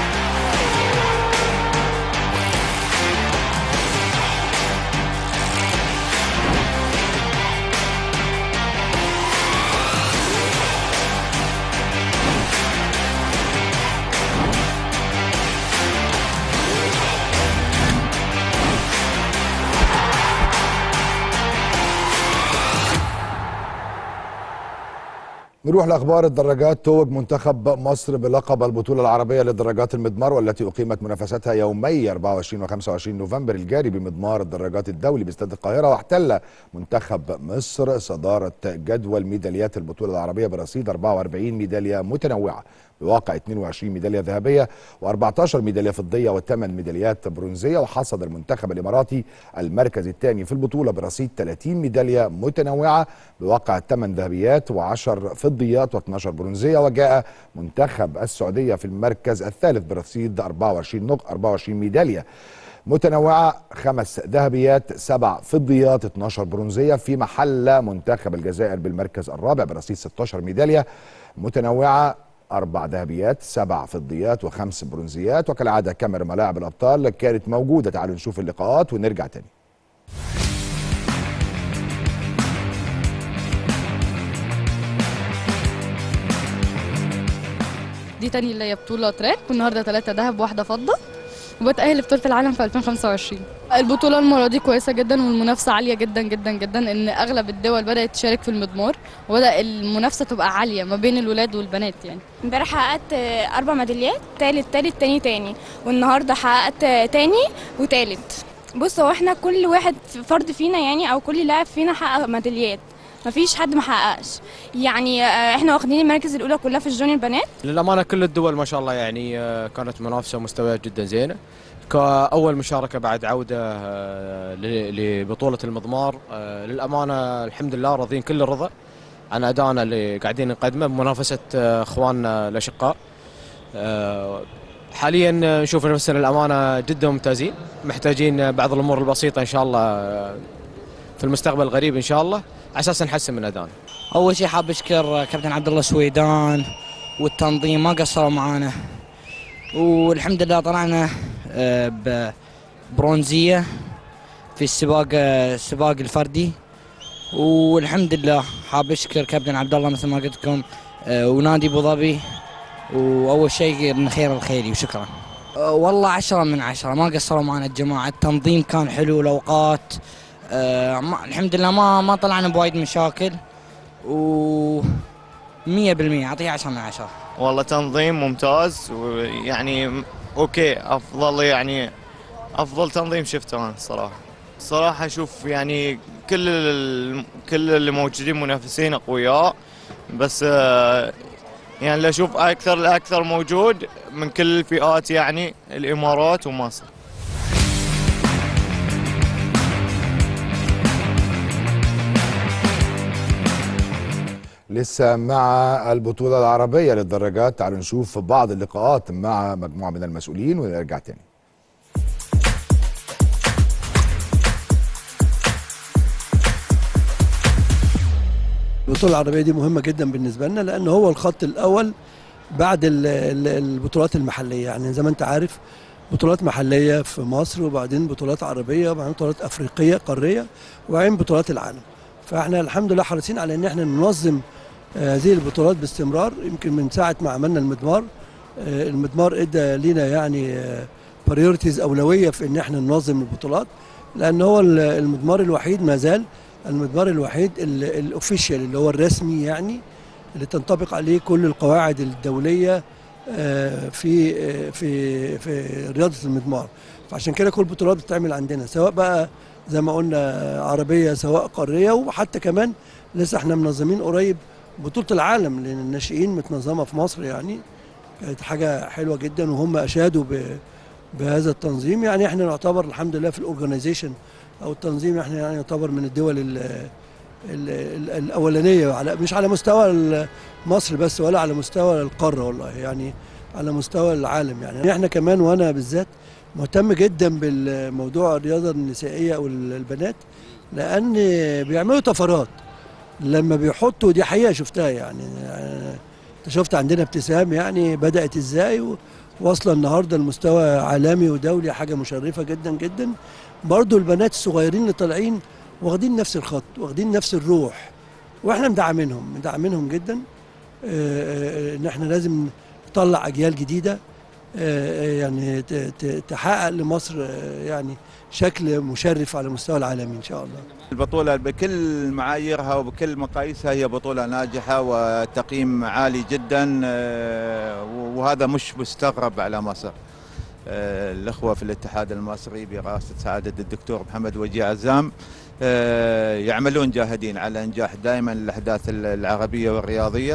نروح لاخبار الدراجات توج منتخب مصر بلقب البطوله العربيه لدراجات المضمار والتي اقيمت منافستها يومي 24 و25 نوفمبر الجاري بمضمار الدراجات الدولي باستاد القاهره واحتل منتخب مصر صداره جدول ميداليات البطوله العربيه برصيد 44 ميداليه متنوعه بواقع 22 ميداليه ذهبيه و14 ميداليه فضيه وثمان ميداليات برونزيه وحصد المنتخب الاماراتي المركز الثاني في البطوله برصيد 30 ميداليه متنوعه بواقع 8 ذهبيات و10 فضيات و12 برونزيه وجاء منتخب السعوديه في المركز الثالث برصيد 24 نق 24 ميداليه متنوعة خمس ذهبيات سبع فضيات 12 برونزية في محل منتخب الجزائر بالمركز الرابع برصيد 16 ميدالية متنوعة أربع ذهبيات سبع فضيات وخمس برونزيات وكالعادة كاميرا ملاعب الأبطال كانت موجودة تعالوا نشوف اللقاءات ونرجع تاني دي تاني اللي هي بطولة تراك والنهاردة ثلاثة ذهب واحدة فضة وبتأهل لبطولة العالم في 2025 البطولة المرة دي كويسة جدا والمنافسة عالية جدا جدا جدا ان اغلب الدول بدأت تشارك في المضمار وبدأ المنافسة تبقى عالية ما بين الولاد والبنات يعني امبارح حققت اربع ميداليات تالت تالت تاني تاني والنهارده حققت تاني وتالت بص هو احنا كل واحد فرد فينا يعني او كل لاعب فينا حقق ميداليات مفيش حد ما حققش يعني آه، احنا واخدين المراكز الاولى كلها في الجونيور بنات للأمانة كل الدول ما شاء الله يعني آه، كانت منافسة ومستويات جدا زينة كأول مشاركة بعد عودة آه، ل- لبطولة المضمار آه، للأمانة الحمد لله راضيين كل الرضا عن أدائنا اللي قاعدين نقدمه بمنافسة آه، إخواننا الأشقاء آه، حاليا آه، نشوف نفسنا الأمانة جدا ممتازين محتاجين آه، بعض الأمور البسيطة إن شاء الله آه، في المستقبل القريب إن شاء الله على أساس نحسن من أدائنا اول شيء حاب اشكر كابتن عبد الله سويدان والتنظيم ما قصروا معانا والحمد لله طلعنا آه، ببرونزيه في السباق آه، السباق الفردي والحمد لله حاب اشكر كابتن عبد الله مثل ما قلت لكم آه، ونادي ابو ظبي واول شيء من خير الخيري وشكرا آه، والله عشرة من عشرة ما قصروا معنا الجماعة التنظيم كان حلو الأوقات آه، ما- الحمد لله ما ما طلعنا بوايد مشاكل و 100% اعطيه 10 من 10 والله تنظيم ممتاز ويعني م- اوكي افضل يعني افضل تنظيم شفته انا الصراحه صراحه اشوف يعني كل ال- كل اللي موجودين منافسين اقوياء بس آه، يعني اللي اشوف اكثر الاكثر موجود من كل الفئات يعني الامارات ومصر لسه مع البطولة العربية للدراجات تعالوا نشوف بعض اللقاءات مع مجموعة من المسؤولين ونرجع تاني البطولة العربية دي مهمة جدا بالنسبة لنا لأن هو الخط الأول بعد ال- ال- البطولات المحلية يعني زي ما أنت عارف بطولات محلية في مصر وبعدين بطولات عربية وبعدين بطولات أفريقية قارية وبعدين بطولات العالم فاحنا الحمد لله حريصين على ان احنا ننظم آه، هذه البطولات باستمرار يمكن من ساعة ما عملنا المدمار آه، المدمار ادى لينا يعني بريورتيز أولوية في ان احنا ننظم البطولات لأن هو ال- المدمار الوحيد ما زال المدمار الوحيد الاوفيشال اللي هو الرسمي يعني اللي تنطبق عليه كل القواعد الدوليه آه، في آه، في في رياضه المدمار فعشان كده كل البطولات بتتعمل عندنا سواء بقى زي ما قلنا عربيه سواء قاريه وحتى كمان لسه احنا منظمين قريب بطوله العالم لان الناشئين متنظمه في مصر يعني كانت حاجه حلوه جدا وهم اشادوا ب- بهذا التنظيم يعني احنا نعتبر الحمد لله في الاورجنايزيشن او التنظيم احنا يعني نعتبر من الدول ال ال ال الاولانيه على مش على مستوى ال- مصر بس ولا على مستوى القاره والله يعني على مستوى العالم يعني احنا كمان وانا بالذات مهتم جدا بالموضوع الرياضه النسائيه او ال- البنات لان بيعملوا طفرات لما بيحطوا دي حقيقه شفتها يعني يعني انت شفت عندنا ابتسام يعني بدات ازاي و- واصله النهارده لمستوى عالمي ودولي حاجه مشرفه جدا جدا برضو البنات الصغيرين اللي طالعين واخدين نفس الخط واخدين نفس الروح واحنا مدعمينهم مدعمينهم جدا آه، آه، ان احنا لازم نطلع اجيال جديده آه، آه، يعني ت- ت- تحقق لمصر آه، يعني شكل مشرف على المستوى العالمي ان شاء الله البطولة بكل معاييرها وبكل مقاييسها هي بطولة ناجحة وتقييم عالي جدا آه، وهذا مش مستغرب على مصر آه، الأخوة في الاتحاد المصري برئاسة سعادة الدكتور محمد وجيه عزام آه، يعملون جاهدين على إنجاح دائما الأحداث العربية والرياضية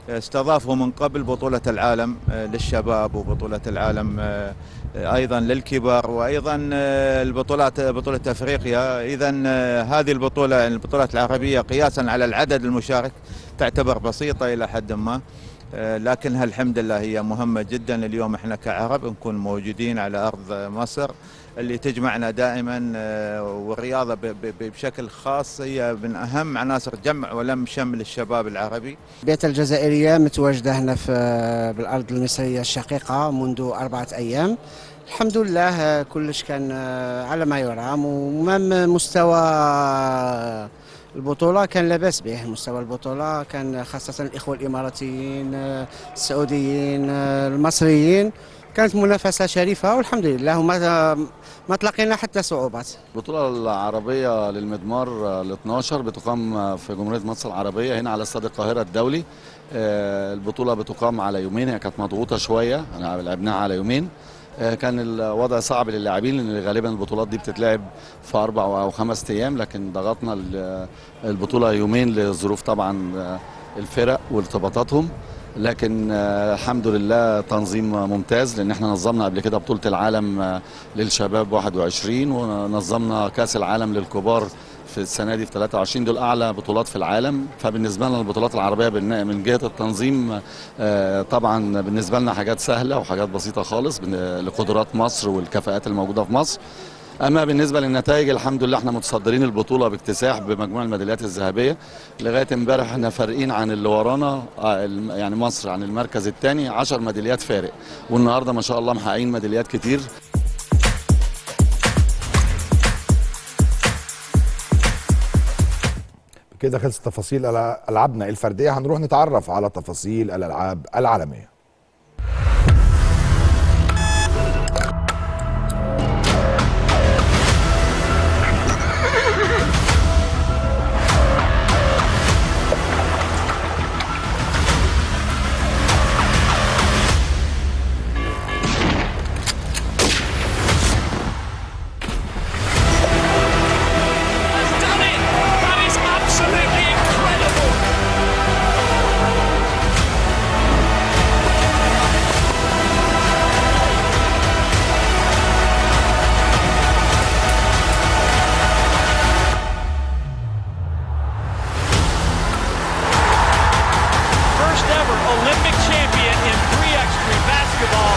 استضافوا من قبل بطولة العالم آه، للشباب وبطولة العالم آه، آه، أيضا للكبار وأيضا آه، البطولات بطولة أفريقيا إذا آه، هذه البطولة البطولات العربية قياسا على العدد المشارك تعتبر بسيطة إلى حد ما آه، لكنها الحمد لله هي مهمة جدا اليوم احنا كعرب نكون موجودين على أرض مصر اللي تجمعنا دائما آه، والرياضة ب- ب- بشكل خاص هي من أهم عناصر جمع ولم شمل الشباب العربي بيت الجزائرية متواجدة هنا في بالأرض المصرية الشقيقة منذ أربعة أيام الحمد لله كلش كان على ما يرام ومام مستوى البطولة كان لاباس به مستوى البطولة كان خاصة الإخوة الإماراتيين السعوديين المصريين كانت منافسة شريفة والحمد لله وما ما تلاقينا حتى صعوبات البطولة العربية للمضمار ال 12 بتقام في جمهورية مصر العربية هنا على استاد القاهرة الدولي آه، البطولة بتقام على يومين هي كانت مضغوطة شوية أنا لعبناها على يومين آه، كان الوضع صعب للاعبين لان غالبا البطولات دي بتتلعب في اربع او خمس ايام لكن ضغطنا ال- البطوله يومين لظروف طبعا آه، الفرق وارتباطاتهم لكن آه، الحمد لله تنظيم ممتاز لان احنا نظمنا قبل كده بطوله العالم آه، للشباب 21 ونظمنا كاس العالم للكبار في السنه دي في 23 دول اعلى بطولات في العالم فبالنسبه لنا البطولات العربيه بالن- من جهه التنظيم آه، طبعا بالنسبه لنا حاجات سهله وحاجات بسيطه خالص بن- لقدرات مصر والكفاءات الموجوده في مصر اما بالنسبه للنتائج الحمد لله احنا متصدرين البطوله باكتساح بمجموع الميداليات الذهبيه لغايه امبارح احنا فارقين عن اللي ورانا آه، الم- يعني مصر عن المركز الثاني 10 ميداليات فارق والنهارده ما شاء الله محققين ميداليات كتير كده خلصت تفاصيل ألع- العابنا الفرديه هنروح نتعرف على تفاصيل الالعاب العالميه That is absolutely incredible. First ever Olympic champion in 3x3 basketball.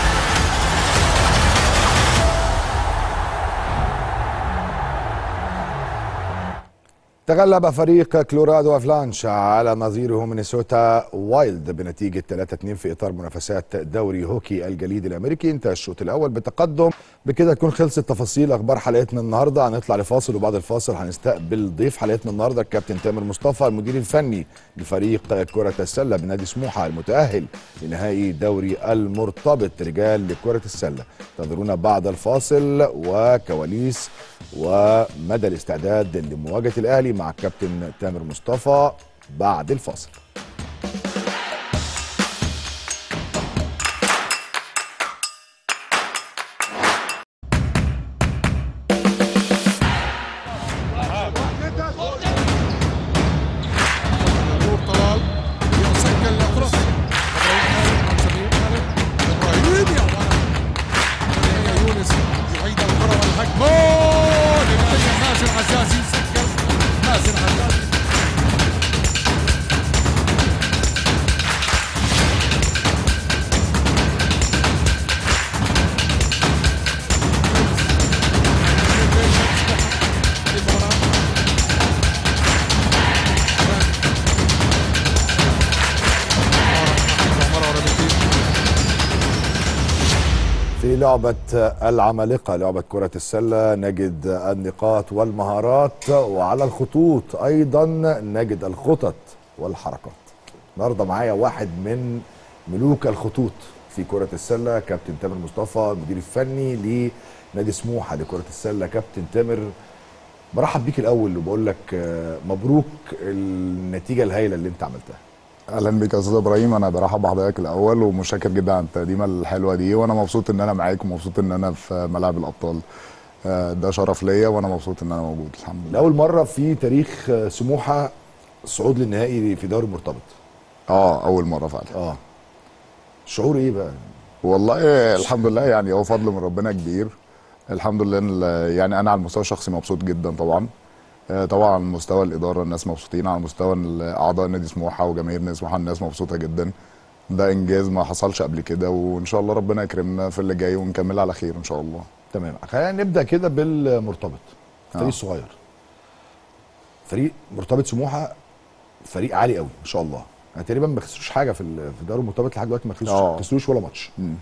تغلب فريق كلورادو افلانش على نظيره مينيسوتا وايلد بنتيجه 3-2 في اطار منافسات دوري هوكي الجليد الامريكي انتهى الشوط الاول بتقدم بكده تكون خلصت تفاصيل اخبار حلقتنا النهارده هنطلع لفاصل وبعد الفاصل هنستقبل ضيف حلقتنا النهارده الكابتن تامر مصطفى المدير الفني لفريق كره السله بنادي سموحه المتاهل لنهائي دوري المرتبط رجال لكره السله انتظرونا بعد الفاصل وكواليس ومدى الاستعداد لمواجهه الاهلي مع الكابتن تامر مصطفى بعد الفاصل نور طلال يسجل فرص ابراهيم يا ولد يا يونس يعيد الكره والهجمه جول لنادي مازن عزازي سجل مازن عزازي في لعبة العمالقة لعبة كرة السلة نجد النقاط والمهارات وعلى الخطوط أيضا نجد الخطط والحركات النهاردة معايا واحد من ملوك الخطوط في كرة السلة كابتن تامر مصطفى المدير الفني لنادي سموحة لكرة السلة كابتن تامر برحب بيك الأول وبقول لك آه، مبروك النتيجة الهائلة اللي أنت عملتها اهلا بك يا استاذ ابراهيم انا برحب بحضرتك الاول ومتشكر جدا على التقديمه الحلوه دي وانا مبسوط ان انا معاك ومبسوط ان انا في ملاعب الابطال آه، ده شرف ليا وانا مبسوط ان انا موجود الحمد لله لأول مرة في تاريخ آه، سموحة الصعود للنهائي في دوري مرتبط اه اول مره فعلا اه شعور ايه بقى والله الحمد لله يعني هو فضل من ربنا كبير الحمد لله إن- يعني انا على المستوى الشخصي مبسوط جدا طبعا آه، طبعا على مستوى الاداره الناس مبسوطين على مستوى ال- اعضاء نادي سموحه وجماهير نادي سموحه الناس مبسوطه جدا ده انجاز ما حصلش قبل كده وان شاء الله ربنا يكرمنا في اللي جاي ونكمل على خير ان شاء الله تمام خلينا نبدا كده بالمرتبط فريق آه. صغير فريق مرتبط سموحه فريق عالي قوي ما شاء الله يعني تقريبا ما خسروش حاجه في ال- في الدوري المرتبط لحد دلوقتي ما خسروش آه. ما خسروش ولا ماتش مم.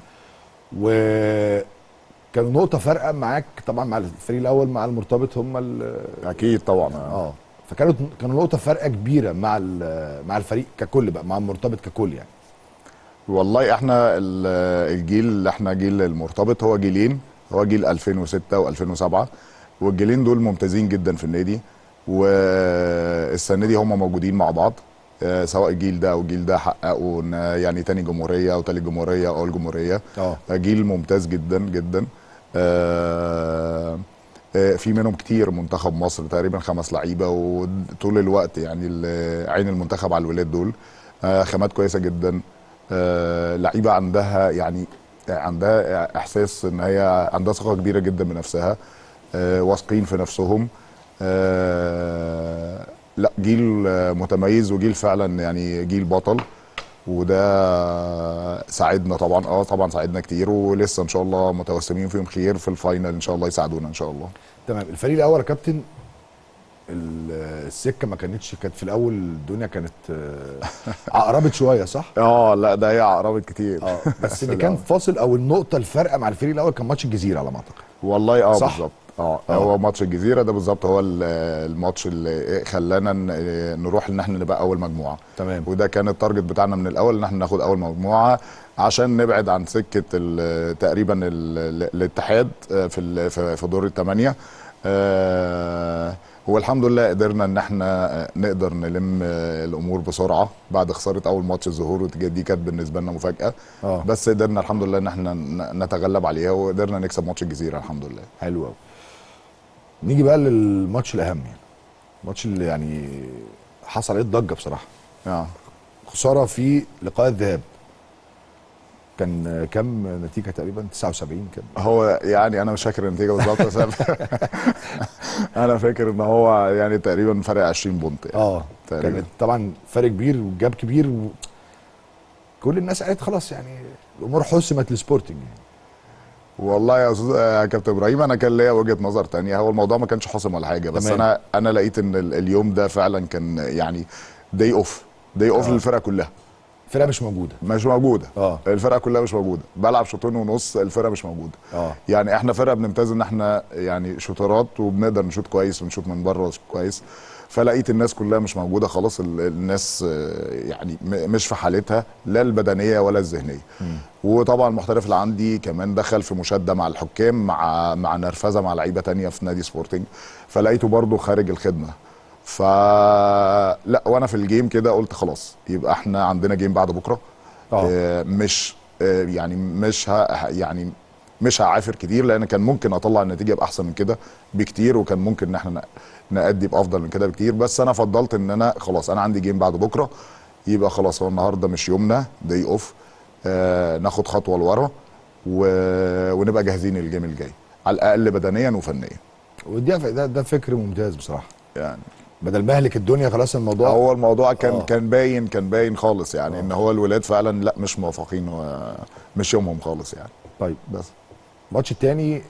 وكانوا نقطه فارقه معاك طبعا مع الفريق الاول مع المرتبط هم ال- اكيد طبعا اه فكانوا كانوا نقطه فارقه كبيره مع ال- مع الفريق ككل بقى مع المرتبط ككل يعني والله احنا ال- الجيل اللي احنا جيل المرتبط هو جيلين هو جيل 2006 و2007 والجيلين دول ممتازين جدا في النادي والسنه دي هم موجودين مع بعض آه، سواء الجيل ده او الجيل ده حققوا إن يعني تاني جمهوريه او تالت جمهوريه او اول جمهوريه اه جيل ممتاز جدا جدا آه، آه، في منهم كتير منتخب مصر تقريبا خمس لعيبه وطول الوقت يعني ال- عين المنتخب على الولاد دول آه، خامات كويسه جدا آه، لعيبه عندها يعني عندها احساس ان هي عندها ثقه كبيره جدا بنفسها آه، واثقين في نفسهم آه، لا جيل آه، متميز وجيل فعلا يعني جيل بطل وده ساعدنا طبعا اه طبعا ساعدنا كتير ولسه ان شاء الله متوسمين فيهم خير في الفاينل ان شاء الله يساعدونا ان شاء الله تمام الفريق الاول يا كابتن ال- السكه ما كانتش كانت في الاول الدنيا كانت آه، عقربت شويه صح؟ اه لا ده هي عقربت كتير اه بس اللي كان فاصل او النقطه الفارقه مع الفريق الاول كان ماتش الجزيره على ما اعتقد والله اه صح؟ بالظبط اه آه. هو ماتش الجزيره ده بالظبط هو ال- الماتش اللي خلانا ن- نروح ان احنا نبقى اول مجموعه تمام وده كان التارجت بتاعنا من الاول ان احنا ناخد اول مجموعه عشان نبعد عن سكه ال- تقريبا ال- الاتحاد آه، في ال- في في دور الثمانيه آه، والحمد لله قدرنا ان احنا آه، نقدر نلم آه، الامور بسرعه بعد خساره اول ماتش الظهور ودي دي كانت بالنسبه لنا مفاجاه اه بس قدرنا الحمد لله ان احنا ن- نتغلب عليها وقدرنا نكسب ماتش الجزيره الحمد لله حلو قوي نيجي بقى للماتش الاهم يعني الماتش اللي يعني حصل عليه الضجه بصراحه اه خساره في لقاء الذهاب كان كام نتيجه تقريبا 79 كده هو يعني انا مش فاكر النتيجه بالظبط بس أنا- انا فاكر ان هو يعني تقريبا فرق 20 بونت يعني اه تقريبا كانت طبعا فرق كبير وجاب كبير و... كل الناس قالت خلاص يعني الامور حسمت لسبورتنج يعني والله يا استاذ يا كابتن ابراهيم انا كان ليا وجهه نظر تانية هو الموضوع ما كانش حاسم ولا حاجه بس تمام. انا انا لقيت ان ال- اليوم ده فعلا كان يعني داي اوف داي اوف آه. للفرقه كلها الفرقه مش موجوده مش موجوده اه الفرقه كلها مش موجوده بلعب شوطين ونص الفرقه مش موجوده اه يعني احنا فرقه بنمتاز ان احنا يعني شوترات وبنقدر نشوط كويس ونشوط من بره كويس فلقيت الناس كلها مش موجوده خلاص ال- الناس آه، يعني م- مش في حالتها لا البدنيه ولا الذهنيه وطبعا المحترف اللي عندي كمان دخل في مشاده مع الحكام مع مع نرفزه مع لعيبه تانية في نادي سبورتنج فلقيته برضه خارج الخدمه فلا وانا في الجيم كده قلت خلاص يبقى احنا عندنا جيم بعد بكره آه. آه، مش آه، يعني مش ه... ه- يعني مش هعافر كتير لان كان ممكن اطلع النتيجه باحسن من كده بكتير وكان ممكن ان احنا ن- نأدي بافضل من كده بكتير بس انا فضلت ان انا خلاص انا عندي جيم بعد بكره يبقى خلاص هو النهارده مش يومنا داي اوف آه ناخد خطوه لورا و... ونبقى جاهزين للجيم الجاي على الاقل بدنيا وفنيا ودي ده, ده فكر ممتاز بصراحه يعني بدل ما اهلك الدنيا خلاص الموضوع هو الموضوع كان آه. آه. كان باين كان باين خالص يعني آه. ان هو الولاد فعلا لا مش موافقين ومش يومهم خالص يعني طيب بس الماتش الثاني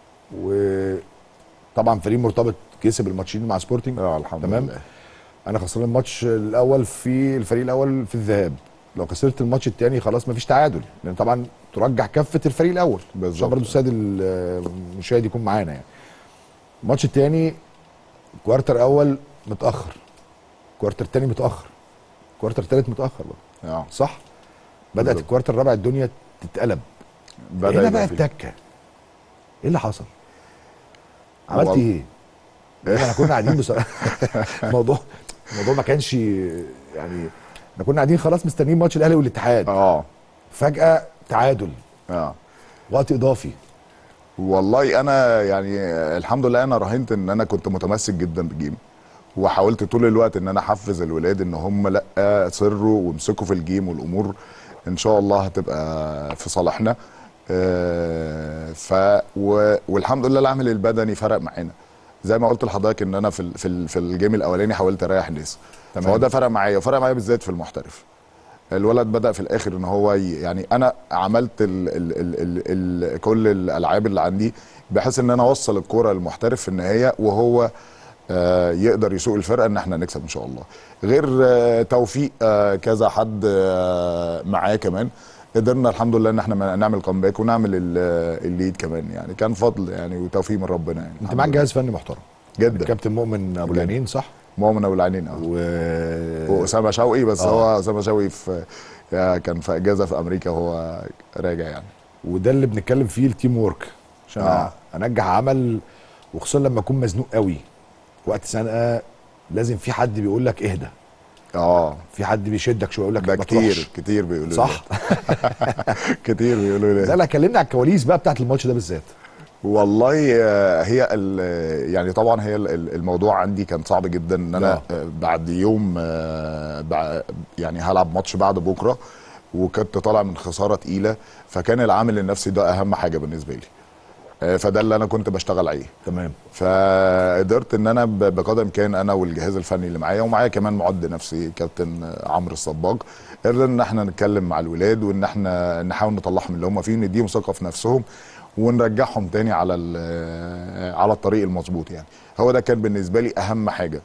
وطبعا فريق مرتبط كسب الماتشين مع سبورتنج اه الحمد تمام لله انا خسران الماتش الاول في الفريق الاول في الذهاب لو خسرت الماتش الثاني خلاص مفيش تعادل لان طبعا ترجح كفه الفريق الاول عشان بالظبط. برضه السيد المشاهد يكون معانا يعني الماتش الثاني كوارتر اول متاخر كوارتر تاني متاخر كوارتر تالت متاخر بقى اه صح بدات بالظبط. الكوارتر الرابع الدنيا تتقلب بدأ هنا يبقى بقى فيه. التكه ايه اللي حصل عملت والله- ايه لأن احنا كنا قاعدين بصراحه الموضوع الموضوع ما كانش يعني احنا كنا قاعدين خلاص مستنيين ماتش الاهلي والاتحاد اه فجاه تعادل اه وقت اضافي والله انا يعني الحمد لله انا راهنت ان انا كنت متمسك جدا بالجيم وحاولت طول الوقت ان انا احفز الولاد ان هم لا صروا وامسكوا في الجيم والامور ان شاء الله هتبقى في صالحنا آه، ف و... والحمد لله العامل البدني فرق معانا زي ما قلت لحضرتك ان انا في ال... في, ال... في الجيم الاولاني حاولت اريح الناس تمام. فهو ده فرق معايا وفرق معايا بالذات في المحترف الولد بدا في الاخر ان هو ي... يعني انا عملت ال... ال... ال... ال... ال... كل الالعاب اللي عندي بحيث ان انا اوصل الكوره للمحترف في النهايه وهو آه، يقدر يسوق الفرقه ان احنا نكسب ان شاء الله غير آه، توفيق آه، كذا حد آه، معاه كمان قدرنا الحمد لله ان احنا نعمل كومباك ونعمل ال- الليد كمان يعني كان فضل يعني وتوفيق من ربنا يعني انت معاك جهاز فني محترم جدا الكابتن مؤمن ابو جداً. العينين صح مؤمن ابو العينين اه و... واسامه شوقي بس آه. هو اسامه شوقي في يعني كان في اجازه في امريكا وهو راجع يعني وده اللي بنتكلم فيه التيم وورك عشان آه. انجح عمل وخصوصا لما اكون مزنوق قوي وقت سنه لازم في حد بيقول لك اهدى اه في حد بيشدك شويه يقول لك ده ما كتير تروحش. كتير بيقولوا لي. صح كتير بيقولوا لي لا لا كلمني على الكواليس بقى بتاعت الماتش ده بالذات والله آه، هي ال- يعني طبعا هي ال- ال- الموضوع عندي كان صعب جدا ان انا آه، بعد يوم آه، بع- يعني هلعب ماتش بعد بكره وكنت طالع من خساره تقيله فكان العامل النفسي ده اهم حاجه بالنسبه لي آه، فده اللي انا كنت بشتغل عليه تمام فقدرت ان انا ب- بقدر الامكان انا والجهاز الفني اللي معايا ومعايا كمان معد نفسي كابتن عمرو الصباج قدرنا ان احنا نتكلم مع الولاد وان احنا نحاول نطلعهم اللي هم فيه ونديهم ثقه في نفسهم ونرجعهم تاني على ال- على الطريق المظبوط يعني هو ده كان بالنسبه لي اهم حاجه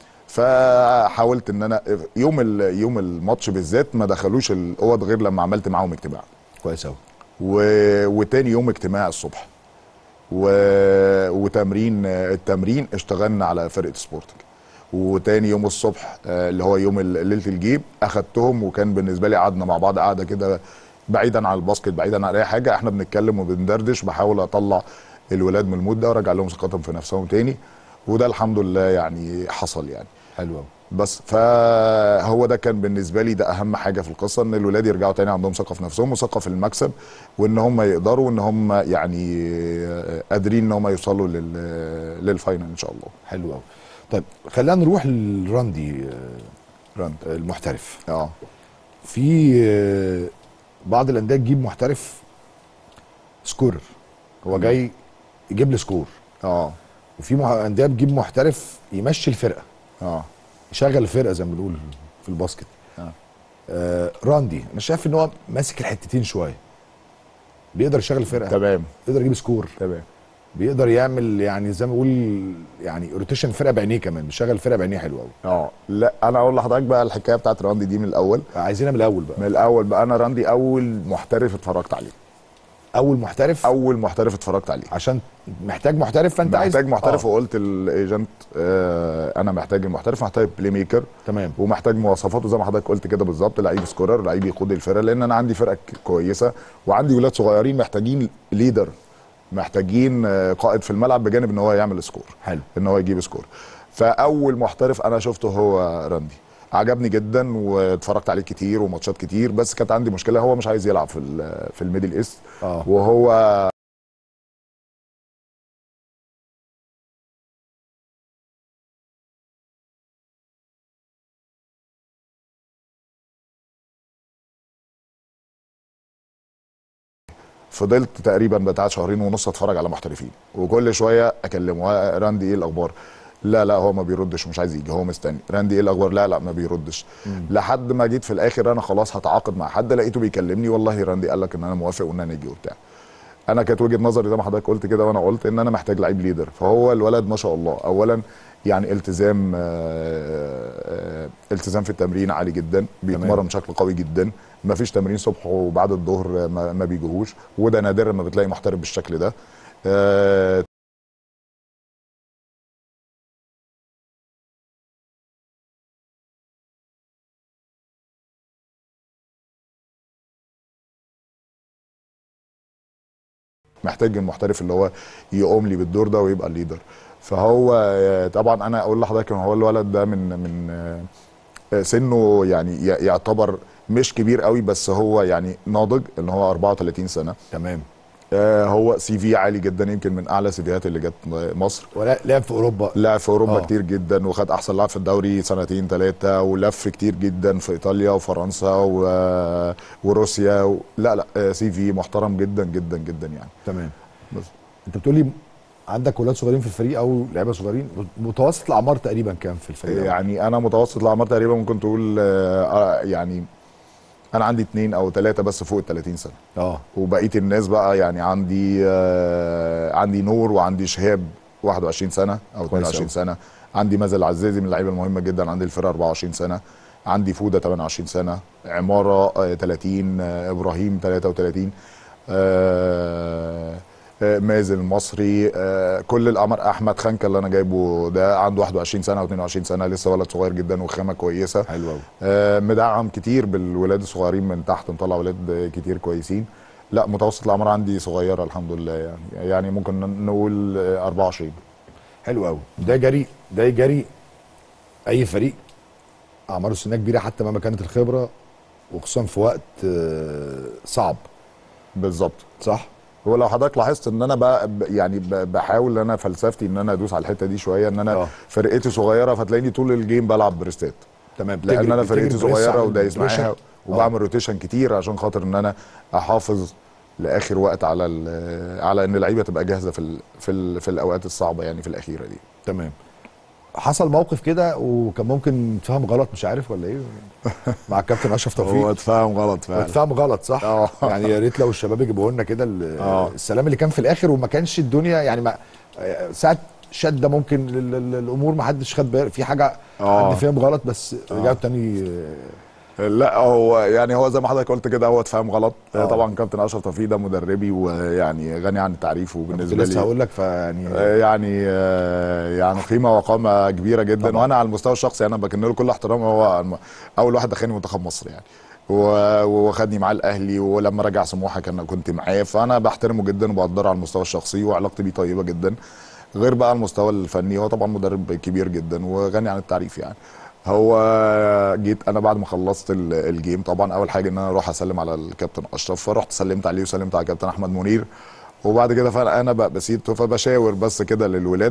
فحاولت ان انا يوم ال- يوم الماتش بالذات ما دخلوش الاوض غير لما عملت معاهم اجتماع كويس قوي و... وتاني يوم اجتماع الصبح و... وتمرين التمرين اشتغلنا على فرقه سبورتنج وتاني يوم الصبح آه، اللي هو يوم ال- ليله الجيب اخدتهم وكان بالنسبه لي قعدنا مع بعض قعده كده بعيدا عن الباسكت بعيدا عن اي حاجه احنا بنتكلم وبندردش بحاول اطلع الولاد من المود ده وارجع لهم ثقتهم في نفسهم تاني وده الحمد لله يعني حصل يعني حلو قوي بس فهو ده كان بالنسبه لي ده اهم حاجه في القصه ان الولاد يرجعوا تاني عندهم ثقه في نفسهم وثقه في المكسب وان هم يقدروا وان هم يعني قادرين ان هم يوصلوا لل للفاينل ان شاء الله حلو قوي طيب خلينا نروح لراندي آه، راند المحترف اه في آه، بعض الانديه تجيب محترف سكورر هو جاي يجيب لي سكور اه وفي مح- انديه بتجيب محترف يمشي الفرقه اه يشغل الفرقه زي ما بنقول في الباسكت آه. آه راندي انا شايف ان هو ماسك الحتتين شويه بيقدر يشغل الفرقه تمام يقدر يجيب سكور تمام بيقدر يعمل يعني زي ما بقول يعني روتيشن فرقه بعينيه كمان بيشغل الفرقه بعينيه حلو قوي اه لا انا اقول لحضرتك بقى الحكايه بتاعت راندي دي من الاول عايزينها من الاول بقى من الاول بقى انا راندي اول محترف اتفرجت عليه اول محترف اول محترف اتفرجت عليه عشان محتاج محترف فانت عايز محتاج محترف آه. وقلت الايجنت آه انا محتاج المحترف محتاج بلاي ميكر تمام ومحتاج مواصفاته زي ما حضرتك قلت كده بالظبط لعيب سكورر لعيب يقود الفرقه لان انا عندي فرقه ك- كويسه وعندي ولاد صغيرين محتاجين ليدر محتاجين آه، قائد في الملعب بجانب ان هو يعمل سكور حلو ان هو يجيب سكور فاول محترف انا شفته هو راندي عجبني جدا واتفرجت عليه كتير وماتشات كتير بس كانت عندي مشكله هو مش عايز يلعب في ال- في الميدل ايست اه وهو فضلت تقريبا بتاع شهرين ونص اتفرج على محترفين وكل شويه اكلمه "ها، راندي ايه الاخبار لا لا هو ما بيردش ومش عايز يجي هو مستني راندي ايه الاخبار لا لا ما بيردش لحد ما جيت في الاخر انا خلاص هتعاقد مع حد لقيته بيكلمني والله راندي قال لك ان انا موافق وان انا اجي وبتاع انا كانت وجهه نظري زي ما حضرتك قلت كده وانا قلت ان انا محتاج لعيب ليدر فهو الولد ما شاء الله اولا يعني التزام آه، آه، التزام في التمرين عالي جدا بيتمرن بشكل قوي جدا ما فيش تمرين صبح وبعد الظهر آه، ما, ما بيجيهوش وده نادرا ما بتلاقي محترف بالشكل ده آه، محتاج المحترف اللي هو يقوم لي بالدور ده ويبقى الليدر فهو آه، طبعا انا اقول لحضرتك ان هو الولد ده من من آه، سنه يعني ي- يعتبر مش كبير قوي بس هو يعني ناضج ان هو 34 سنه تمام آه هو سي في عالي جدا يمكن من اعلى سيفيات اللي جت مصر ولا لعب في اوروبا لعب في اوروبا آه. آه. كتير جدا وخد احسن لاعب في الدوري سنتين ثلاثه ولف كتير جدا في ايطاليا وفرنسا و... وروسيا و... لا لا آه، سي في محترم جدا جدا جدا يعني تمام بس انت بتقول لي عندك ولاد صغيرين في الفريق او لعيبه صغيرين متوسط الاعمار تقريبا كام في الفريق يعني انا متوسط الاعمار تقريبا ممكن تقول آه، آه، يعني انا عندي اتنين او ثلاثه بس فوق ال 30 سنه اه وبقيه الناس بقى يعني عندي آه، عندي نور وعندي شهاب 21 سنه او كويس 22 أوي. سنه عندي مازن العزازي من اللعيبه المهمه جدا عندي الفرقه 24 سنه عندي فوده 28 سنه عماره آه، 30 آه، ابراهيم 33 آه، آه، مازن المصري آه، كل القمر احمد خنكه اللي انا جايبه ده عنده 21 سنه او 22 سنه لسه ولد صغير جدا وخامه كويسه حلو قوي آه، مدعم كتير بالولاد الصغيرين من تحت مطلع ولاد كتير كويسين لا متوسط الاعمار عندي صغيره الحمد لله يعني يعني ممكن نقول آه، 24 حلو قوي ده جري ده يجري اي فريق اعماره السنيه كبيره حتى مهما كانت الخبره وخصوصا في وقت آه، صعب بالظبط صح هو لو حضرتك لاحظت ان انا بقى ب- يعني ب- بحاول ان انا فلسفتي ان انا ادوس على الحته دي شويه ان انا آه. فرقتي صغيره فتلاقيني طول الجيم بلعب بريستات تمام لان بتجري- انا بتجري فرقتي بريس صغيره عامل ودايس روتيشن. معاها وبعمل روتيشن كتير عشان خاطر ان انا احافظ لاخر وقت على ال- على ان اللعيبه تبقى جاهزه في ال في ال في الاوقات الصعبه يعني في الاخيره دي تمام حصل موقف كده وكان ممكن تفهم غلط مش عارف ولا ايه مع الكابتن اشرف توفيق هو اتفهم غلط فعلا اتفهم غلط صح اه يعني يا ريت لو الشباب يجيبوا لنا كده ال- آه. السلام اللي كان في الاخر وما كانش الدنيا يعني ما ساعه شده ممكن ال- ال- الامور ما حدش خد باله في حاجه آه. حد فهم غلط بس رجعوا تاني لا هو يعني هو زي ما حضرتك قلت كده هو اتفهم غلط آه. طبعا كابتن اشرف توفيق ده مدربي ويعني غني عن التعريف كنت وبالنسبه لسه لي هقول لك فيعني آه، يعني آه، يعني قيمه وقامه كبيره جدا طبعا. وانا على المستوى الشخصي انا بكن له كل احترام هو الم- اول واحد دخلني منتخب مصر يعني و- وخدني معاه الاهلي ولما رجع سموحه كان كنت معاه فانا بحترمه جدا وبقدره على المستوى الشخصي وعلاقتي بيه طيبه جدا غير بقى المستوى الفني هو طبعا مدرب كبير جدا وغني عن التعريف يعني هو جيت انا بعد ما خلصت ال- الجيم طبعا اول حاجه ان انا اروح اسلم على الكابتن اشرف فرحت سلمت عليه وسلمت على الكابتن احمد منير وبعد كده فانا بقى بسيط فبشاور بس كده للولاد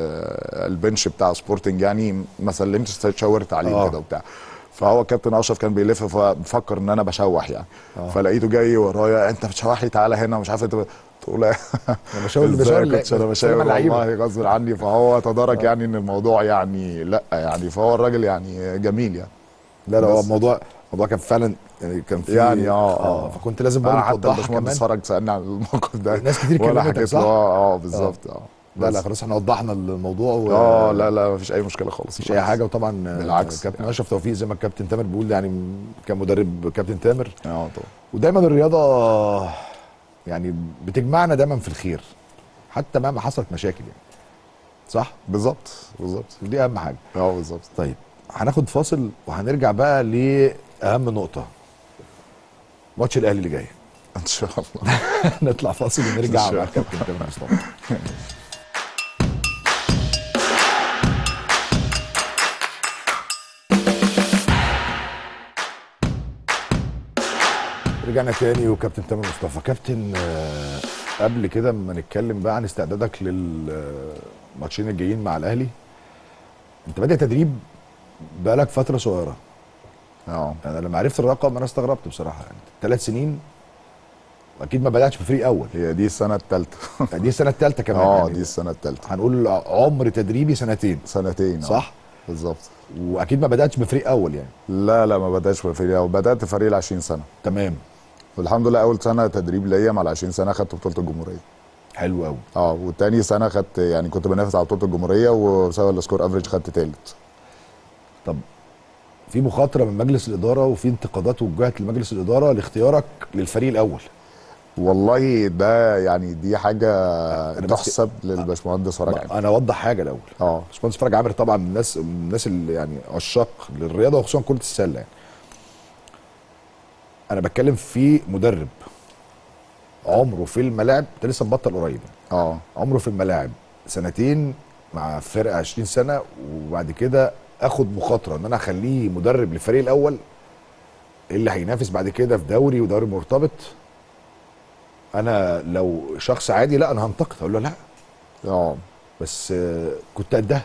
بالبنش بتاع سبورتنج يعني ما سلمتش شاورت عليه آه. كده وبتاع فهو الكابتن اشرف كان بيلف فبفكر ان انا بشوح يعني آه. فلقيته جاي ورايا انت بتشوح لي تعالى هنا مش عارف انت تقول ايه أنا بشاور اللي إزاي بشاور كنتش انا بسلم بشاور على اللعيبة. والله غصب عني فهو تدارك يعني ان الموضوع يعني لا يعني فهو الراجل يعني جميل يعني لا لا هو بس. الموضوع الموضوع كان فعلا يعني كان في يعني اه اه فكنت لازم انا برضه حتى توضحها الباشمهندس كمان فرج سالني عن الموقف ده ناس كتير ولا كلمتك حكيت صح؟ له اه اه بالظبط اه لا لا بس. خلاص احنا وضحنا الموضوع و... اه لا لا مفيش اي مشكله خالص مفيش اي حاجه وطبعا بالعكس. كابتن اشرف توفيق زي ما الكابتن تامر بيقول يعني كان مدرب كابتن تامر اه طبعا ودايما الرياضه يعني بتجمعنا دايما في الخير حتى مهما حصلت مشاكل يعني صح بالظبط بالظبط دي اهم حاجه اه بالظبط طيب هناخد فاصل وهنرجع بقى لاهم نقطه ماتش الاهلي اللي جاي ان شاء الله نطلع فاصل إن ونرجع شاء مع الله. الكابتن تامر مصطفى رجعنا تاني وكابتن تامر مصطفى كابتن آه، قبل كده ما نتكلم بقى عن استعدادك للماتشين الجايين مع الاهلي انت بادئ تدريب بقالك فتره صغيره اه انا لما عرفت الرقم انا استغربت بصراحه يعني ثلاث سنين واكيد ما بداتش في فريق اول هي دي السنه الثالثه دي السنه الثالثه كمان اه يعني دي السنه الثالثه هنقول عمر تدريبي سنتين سنتين آه. صح بالظبط واكيد ما بداتش بفريق اول يعني لا لا ما بداتش في الفريق أول. بدات فريق ال 20 سنه تمام والحمد لله اول سنه تدريب ليا مع ال 20 سنه خدت بطوله الجمهوريه حلو قوي اه والتاني سنه خدت يعني كنت بنافس على بطوله الجمهوريه وبسبب السكور افريج خدت ثالث طب في مخاطره من مجلس الاداره وفي انتقادات وجهت لمجلس الاداره لاختيارك للفريق الاول والله ده يعني دي حاجه أنا بس- تحسب للباشمهندس فرج عامر انا اوضح حاجه الاول اه باشمهندس فرج عامر طبعا من الناس من الناس اللي يعني عشاق للرياضه وخصوصا كره السله يعني انا بتكلم في مدرب عمره في الملاعب انت لسه مبطل قريب اه عمره في الملاعب سنتين مع فرقه 20 سنه وبعد كده اخد مخاطره ان انا اخليه مدرب للفريق الاول اللي هينافس بعد كده في دوري ودوري مرتبط انا لو شخص عادي لا انا هنتقد اقول له لا اه بس آه، كنت قدها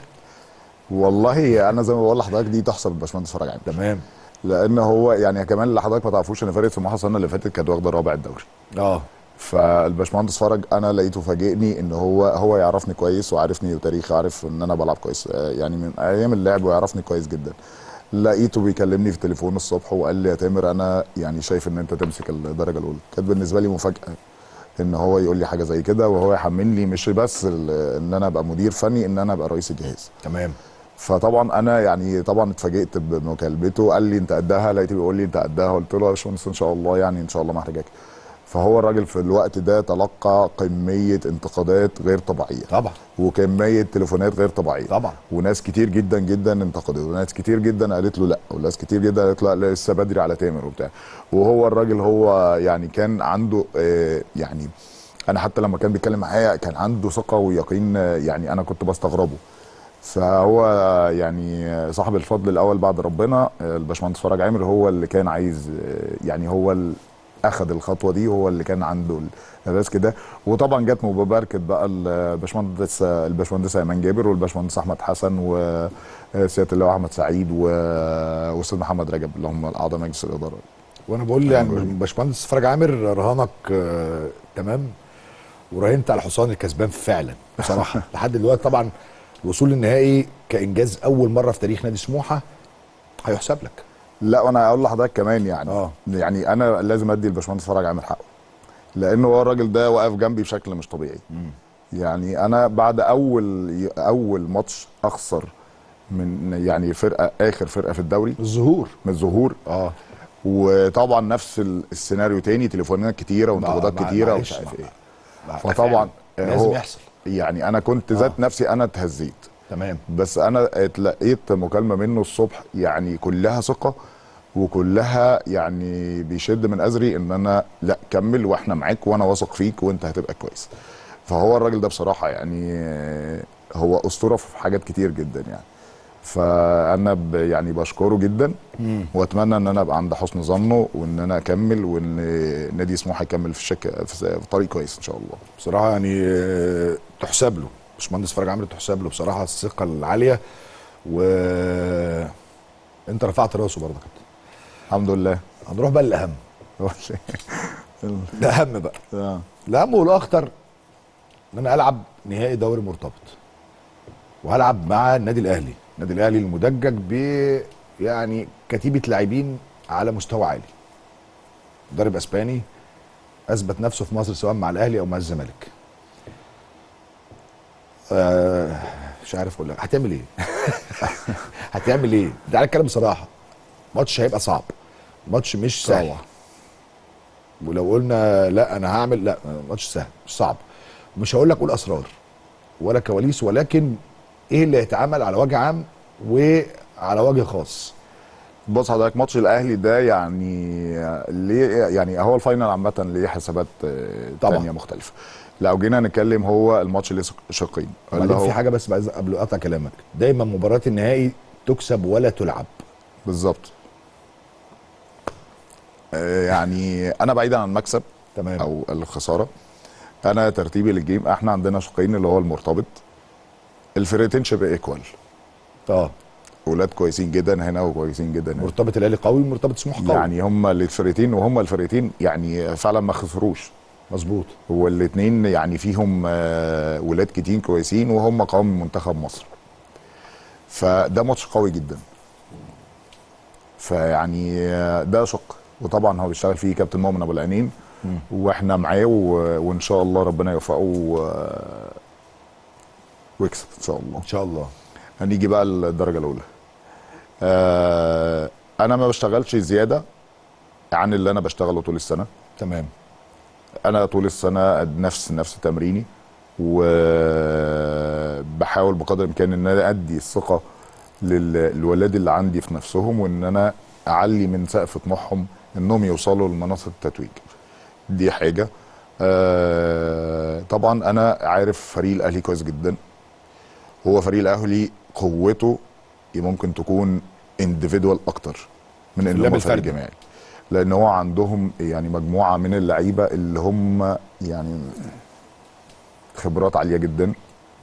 والله انا زي ما بقول لحضرتك دي تحسب الباشمهندس فرج عامر تمام لان هو يعني كمان اللي حضرتك ما تعرفوش ان فرقه سموحه السنه اللي فاتت كانت واخده رابع الدوري اه فالباشمهندس فرج انا لقيته فاجئني ان هو هو يعرفني كويس وعارفني وتاريخي عارف ان انا بلعب كويس آه، يعني من ايام اللعب ويعرفني كويس جدا لقيته بيكلمني في التليفون الصبح وقال لي يا تامر انا يعني شايف ان انت تمسك الدرجه الاولى كانت بالنسبه لي مفاجاه ان هو يقول لي حاجه زي كده وهو يحملني مش بس ال- ان انا ابقى مدير فني ان انا ابقى رئيس الجهاز تمام فطبعا انا يعني طبعا اتفاجئت بمكالمته قال لي انت قدها لقيته بيقول لي انت قدها قلت له يا باشمهندس ان شاء الله يعني ان شاء الله ما احتاجك فهو الراجل في الوقت ده تلقى كميه انتقادات غير طبيعيه طبعا وكميه تليفونات غير طبيعيه طبعا وناس كتير جدا جدا انتقدته وناس كتير جدا قالت له لا وناس كتير جدا قالت له لا لسه بدري على تامر وبتاع وهو الراجل هو يعني كان عنده آه، يعني انا حتى لما كان بيتكلم معايا كان عنده ثقه ويقين آه، يعني انا كنت بستغربه فهو يعني صاحب الفضل الاول بعد ربنا آه، الباشمهندس فرج عامر هو اللي كان عايز آه، يعني هو اللي اخذ الخطوه دي هو اللي كان عنده الريسك ده وطبعا جت مباركه بقى الباشمهندس الباشمهندس ايمن جابر والباشمهندس احمد حسن وسياده اللواء احمد سعيد و- واستاذ محمد رجب اللي هم اعضاء مجلس الاداره وانا بقول يعني باشمهندس فرج عامر رهانك آه تمام وراهنت على الحصان الكسبان فعلا بصراحه لحد دلوقتي طبعا الوصول للنهائي كانجاز اول مره في تاريخ نادي سموحه هيحسب لك لا وانا اقول لحضرتك كمان يعني اه يعني انا لازم ادي الباشمهندس فرج عامر حقه لانه هو الراجل ده واقف جنبي بشكل مش طبيعي يعني انا بعد اول اول ماتش اخسر من يعني فرقه اخر فرقه في الدوري الظهور من الظهور اه وطبعا نفس ال- السيناريو تاني تليفونات كتيره وانتقادات مع- كتيره معلش، ومش عارف مع- ايه مع- فطبعا فعلاً. لازم هو- يحصل يعني انا كنت ذات نفسي انا اتهزيت تمام بس انا اتلقيت مكالمه منه الصبح يعني كلها ثقه وكلها يعني بيشد من ازري ان انا لا كمل واحنا معاك وانا واثق فيك وانت هتبقى كويس فهو الراجل ده بصراحه يعني هو اسطوره في حاجات كتير جدا يعني فانا ب يعني بشكره جدا مم. واتمنى ان انا ابقى عند حسن ظنه وان انا اكمل وان نادي سموحه يكمل في الشك في في طريق كويس ان شاء الله بصراحه يعني آه، تحسب له باشمهندس فرج عامر تحسب له بصراحه الثقه العاليه و انت رفعت راسه برضه كابتن الحمد لله هنروح بقى للاهم الاهم بقى آه. الاهم والاخطر ان انا العب نهائي دوري مرتبط وهلعب مع النادي الاهلي النادي الاهلي المدجج ب يعني كتيبه لاعبين على مستوى عالي مدرب اسباني اثبت نفسه في مصر سواء مع الاهلي او مع الزمالك آه مش عارف اقول لك هتعمل ايه هتعمل ايه تعالى نتكلم بصراحه ماتش هيبقى صعب ماتش مش سهل طبعا. ولو قلنا لا انا هعمل لا ماتش سهل مش صعب مش هقول لك قول اسرار ولا كواليس ولكن ايه اللي هيتعمل على وجه عام وعلى وجه خاص بص حضرتك ماتش الاهلي ده يعني ليه يعني هو الفاينل عامه ليه حسابات آه، طبعا. تانية مختلفه لو جينا نتكلم هو الماتش ليه شقين اللي بعدين هو في حاجه بس بعد قبل قطع كلامك دايما مباراه النهائي تكسب ولا تلعب بالظبط آه، يعني انا بعيدا عن المكسب تمام او الخساره انا ترتيبي للجيم احنا عندنا شقين اللي هو المرتبط الفرقتين شبه ايكوال اه ولاد كويسين جدا هنا وكويسين جدا هنا مرتبط الاهلي قوي ومرتبط سموحه قوي يعني هم الفرقتين وهم الفرقتين يعني فعلا ما خسروش مظبوط هو الاثنين يعني فيهم آه، ولاد كتير كويسين وهم قوام منتخب مصر فده ماتش قوي جدا فيعني آه، ده شق وطبعا هو بيشتغل فيه كابتن مؤمن ابو العينين مم. واحنا معاه و- وان شاء الله ربنا يوفقه و- ويكسب ان شاء الله ان شاء الله هنيجي بقى الدرجه الاولى آه انا ما بشتغلش زياده عن اللي انا بشتغله طول السنه تمام انا طول السنه نفس نفس تمريني وبحاول بقدر الامكان ان انا ادي الثقه للولاد اللي عندي في نفسهم وان انا اعلي من سقف طموحهم انهم يوصلوا لمنصه التتويج دي حاجه آه طبعا انا عارف فريق الاهلي كويس جدا هو فريق الاهلي قوته ممكن تكون انديفيدوال اكتر من ان اللعب هو فريق الفردي. جماعي لان هو عندهم يعني مجموعه من اللعيبه اللي هم يعني خبرات عاليه جدا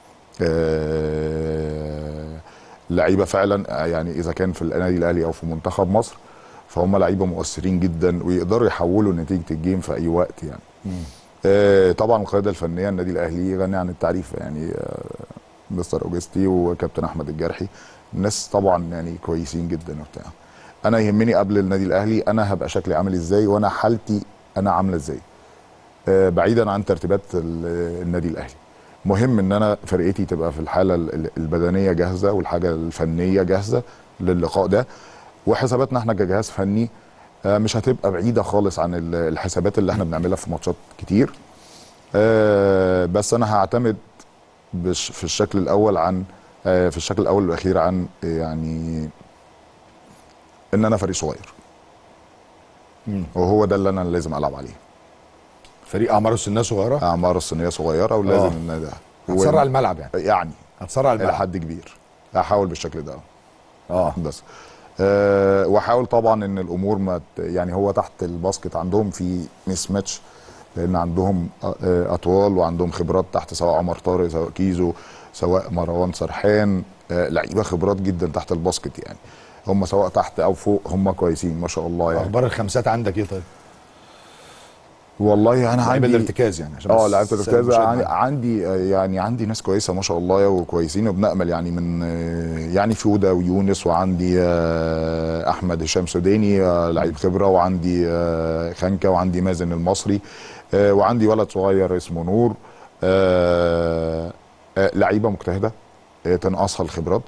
آه، لعيبه فعلا يعني اذا كان في النادي الاهلي او في منتخب مصر فهم لعيبه مؤثرين جدا ويقدروا يحولوا نتيجه الجيم في اي وقت يعني آه، طبعا القياده الفنيه النادي الاهلي غني عن التعريف يعني آه، مستر اوجستي وكابتن احمد الجرحي الناس طبعا يعني كويسين جدا وبتاع انا يهمني قبل النادي الاهلي انا هبقى شكلي عامل ازاي وانا حالتي انا عامله ازاي آه، بعيدا عن ترتيبات ال- النادي الاهلي مهم ان انا فرقتي تبقى في الحاله ال- البدنيه جاهزه والحاجه الفنيه جاهزه للقاء ده وحساباتنا احنا كجهاز فني آه، مش هتبقى بعيده خالص عن ال- الحسابات اللي احنا بنعملها في ماتشات كتير آه، بس انا هعتمد بش في الشكل الاول عن آه، في الشكل الاول والاخير عن آه، يعني ان انا فريق صغير وهو ده اللي انا لازم العب عليه فريق اعماره السنيه صغيره اعماره السنيه صغيره ولازم آه. ان ده هتسرع الملعب يعني يعني هتسرع الملعب الى حد كبير هحاول بالشكل ده اه بس أه واحاول طبعا ان الامور ما ت- يعني هو تحت الباسكت عندهم في ميس ماتش لان عندهم آه، آه، اطوال وعندهم خبرات تحت سواء عمر طارق سواء كيزو سواء مروان سرحان آه، لعيبه خبرات جدا تحت الباسكت يعني هم سواء تحت او فوق هم كويسين ما شاء الله يعني اخبار الخمسات عندك ايه طيب؟ والله انا لعيبة عندي الارتكاز يعني عشان اه بس لعيبه السادة الارتكاز المشاهد عندي, معانا. عندي آه، يعني عندي ناس كويسه ما شاء الله وكويسين وبنامل يعني من آه، يعني فوده ويونس وعندي آه، احمد هشام سوداني آه، لعيب خبره وعندي آه، خنكه وعندي مازن المصري آه، وعندي ولد صغير اسمه نور آه، آه، لعيبه مجتهده آه، تنقصها الخبرات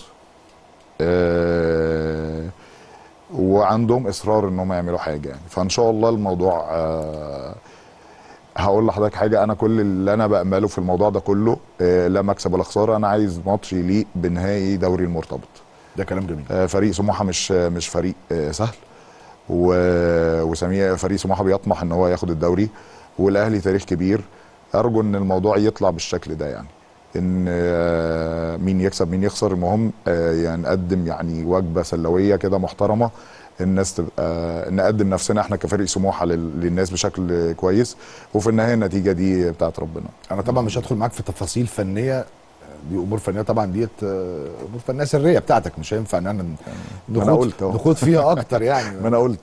آه، وعندهم اصرار ان هم يعملوا حاجه يعني فان شاء الله الموضوع آه، هقول لحضرتك حاجه انا كل اللي انا بامله في الموضوع ده كله آه، لا مكسب ولا خساره انا عايز ماتش يليق بنهائي دوري المرتبط ده كلام جميل آه، فريق سموحه مش مش فريق آه، سهل و- وسميع فريق سموحه بيطمح ان هو ياخد الدوري والاهلي تاريخ كبير ارجو ان الموضوع يطلع بالشكل ده يعني ان آه، مين يكسب مين يخسر المهم آه، يعني نقدم يعني وجبه سلويه كده محترمه الناس تبقى نقدم نفسنا احنا كفريق سموحه لل- للناس بشكل كويس وفي النهايه النتيجه دي بتاعت ربنا انا طبعا مش هدخل معاك في تفاصيل فنيه دي امور فنيه طبعا ديت آه، امور فنيه سريه بتاعتك مش هينفع ان انا ما انا نخوض قلت اهو نخوض فيها اكتر يعني ما انا قلت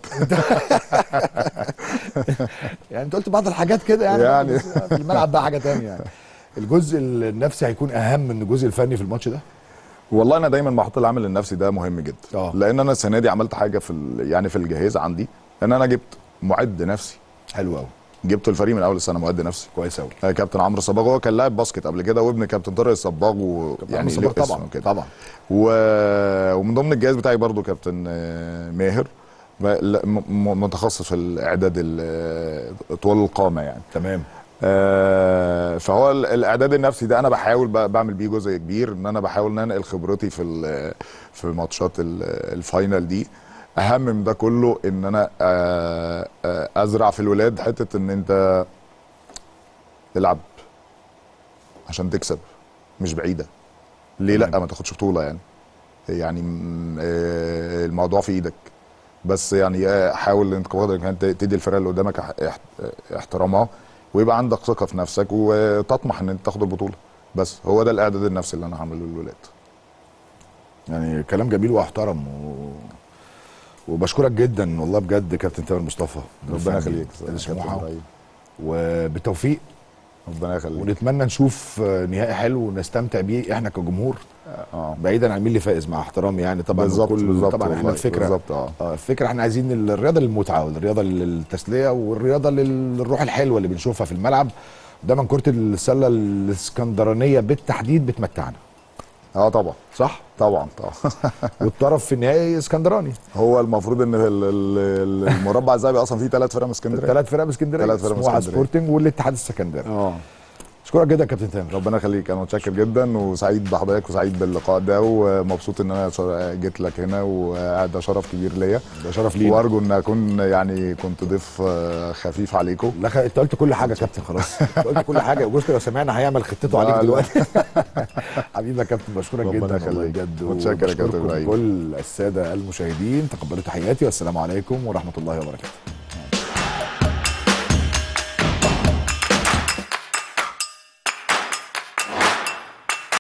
يعني انت قلت بعض الحاجات كده يعني, يعني. بس في الملعب بقى حاجه تانية يعني الجزء النفسي هيكون اهم من الجزء الفني في الماتش ده والله انا دايما بحط العامل النفسي ده مهم جدا آه. لان انا السنه دي عملت حاجه في ال- يعني في الجهاز عندي ان انا جبت معد نفسي حلو قوي جبت الفريق من اول السنه معد نفسي كويس قوي آه كابتن عمرو صباغ هو كان لاعب باسكت قبل كده وابن كابتن طارق الصباغ ويعني عمرو صباغ له طبعاً، اسم كده طبعا و... ومن ضمن الجهاز بتاعي برضو كابتن آه، ماهر ب- لا، م- م- متخصص في الاعداد ال- طوال القامه يعني تمام آه، فهو ال- الاعداد النفسي ده انا بحاول ب- بعمل بيه جزء كبير ان انا بحاول ان أنا انقل خبرتي في ال- في ماتشات ال- الفاينل دي اهم من ده كله ان انا آه، آه، ازرع في الولاد حته ان انت تلعب عشان تكسب مش بعيده ليه لا ما تاخدش بطوله يعني يعني م- آه، الموضوع في ايدك بس يعني آه، حاول ان انت بقدر الامكان ت- تدي الفرقه اللي قدامك اح- احت- احترامها ويبقى عندك ثقه في نفسك وتطمح ان انت تاخد البطوله بس هو ده الاعداد النفسي اللي انا هعمله للولاد يعني كلام جميل واحترم و... وبشكرك جدا والله بجد كابتن تامر مصطفى ربنا يخليك نادي سموحه كابتن إبراهيم. وبالتوفيق ربنا يخليك ونتمنى نشوف نهائي حلو ونستمتع بيه احنا كجمهور اه بعيدا عن مين اللي فائز مع احترامي يعني طبعا بالظبط كل- بالظبط طبعا احنا والله، الفكره بالظبط اه اه الفكره احنا عايزين الرياضه للمتعه والرياضه للتسليه والرياضه للروح الحلوه اللي بنشوفها في الملعب دايما كره السله الاسكندرانيه بالتحديد بتمتعنا اه طبعا صح طبعا طبعا والطرف في النهائي اسكندراني هو المفروض ان ال- ال- المربع الذهبي اصلا فيه ثلاث فرق من اسكندريه ثلاث فرق من اسكندريه ثلاث فرق من سموحه اسكندريه سبورتنج والاتحاد السكندري اه اشكرك جدا يا كابتن تامر ربنا يخليك انا متشكر جدا وسعيد بحضرتك وسعيد باللقاء ده ومبسوط ان انا شر- جيت لك هنا وده شرف كبير ليا ده شرف لينا وارجو ان اكون يعني كنت ضيف آه، خفيف عليكم لا خ- انت قلت كل حاجه يا كابتن خلاص انت قلت كل حاجه وجوست لو سمعنا هيعمل خطته لا، عليك لا. دلوقتي حبيبي يا كابتن بشكرك ربنا جدا والله يخليك. بجد متشكر يا كابتن وبشكركم إبراهيم. كل الساده المشاهدين تقبلوا تحياتي والسلام عليكم ورحمه الله وبركاته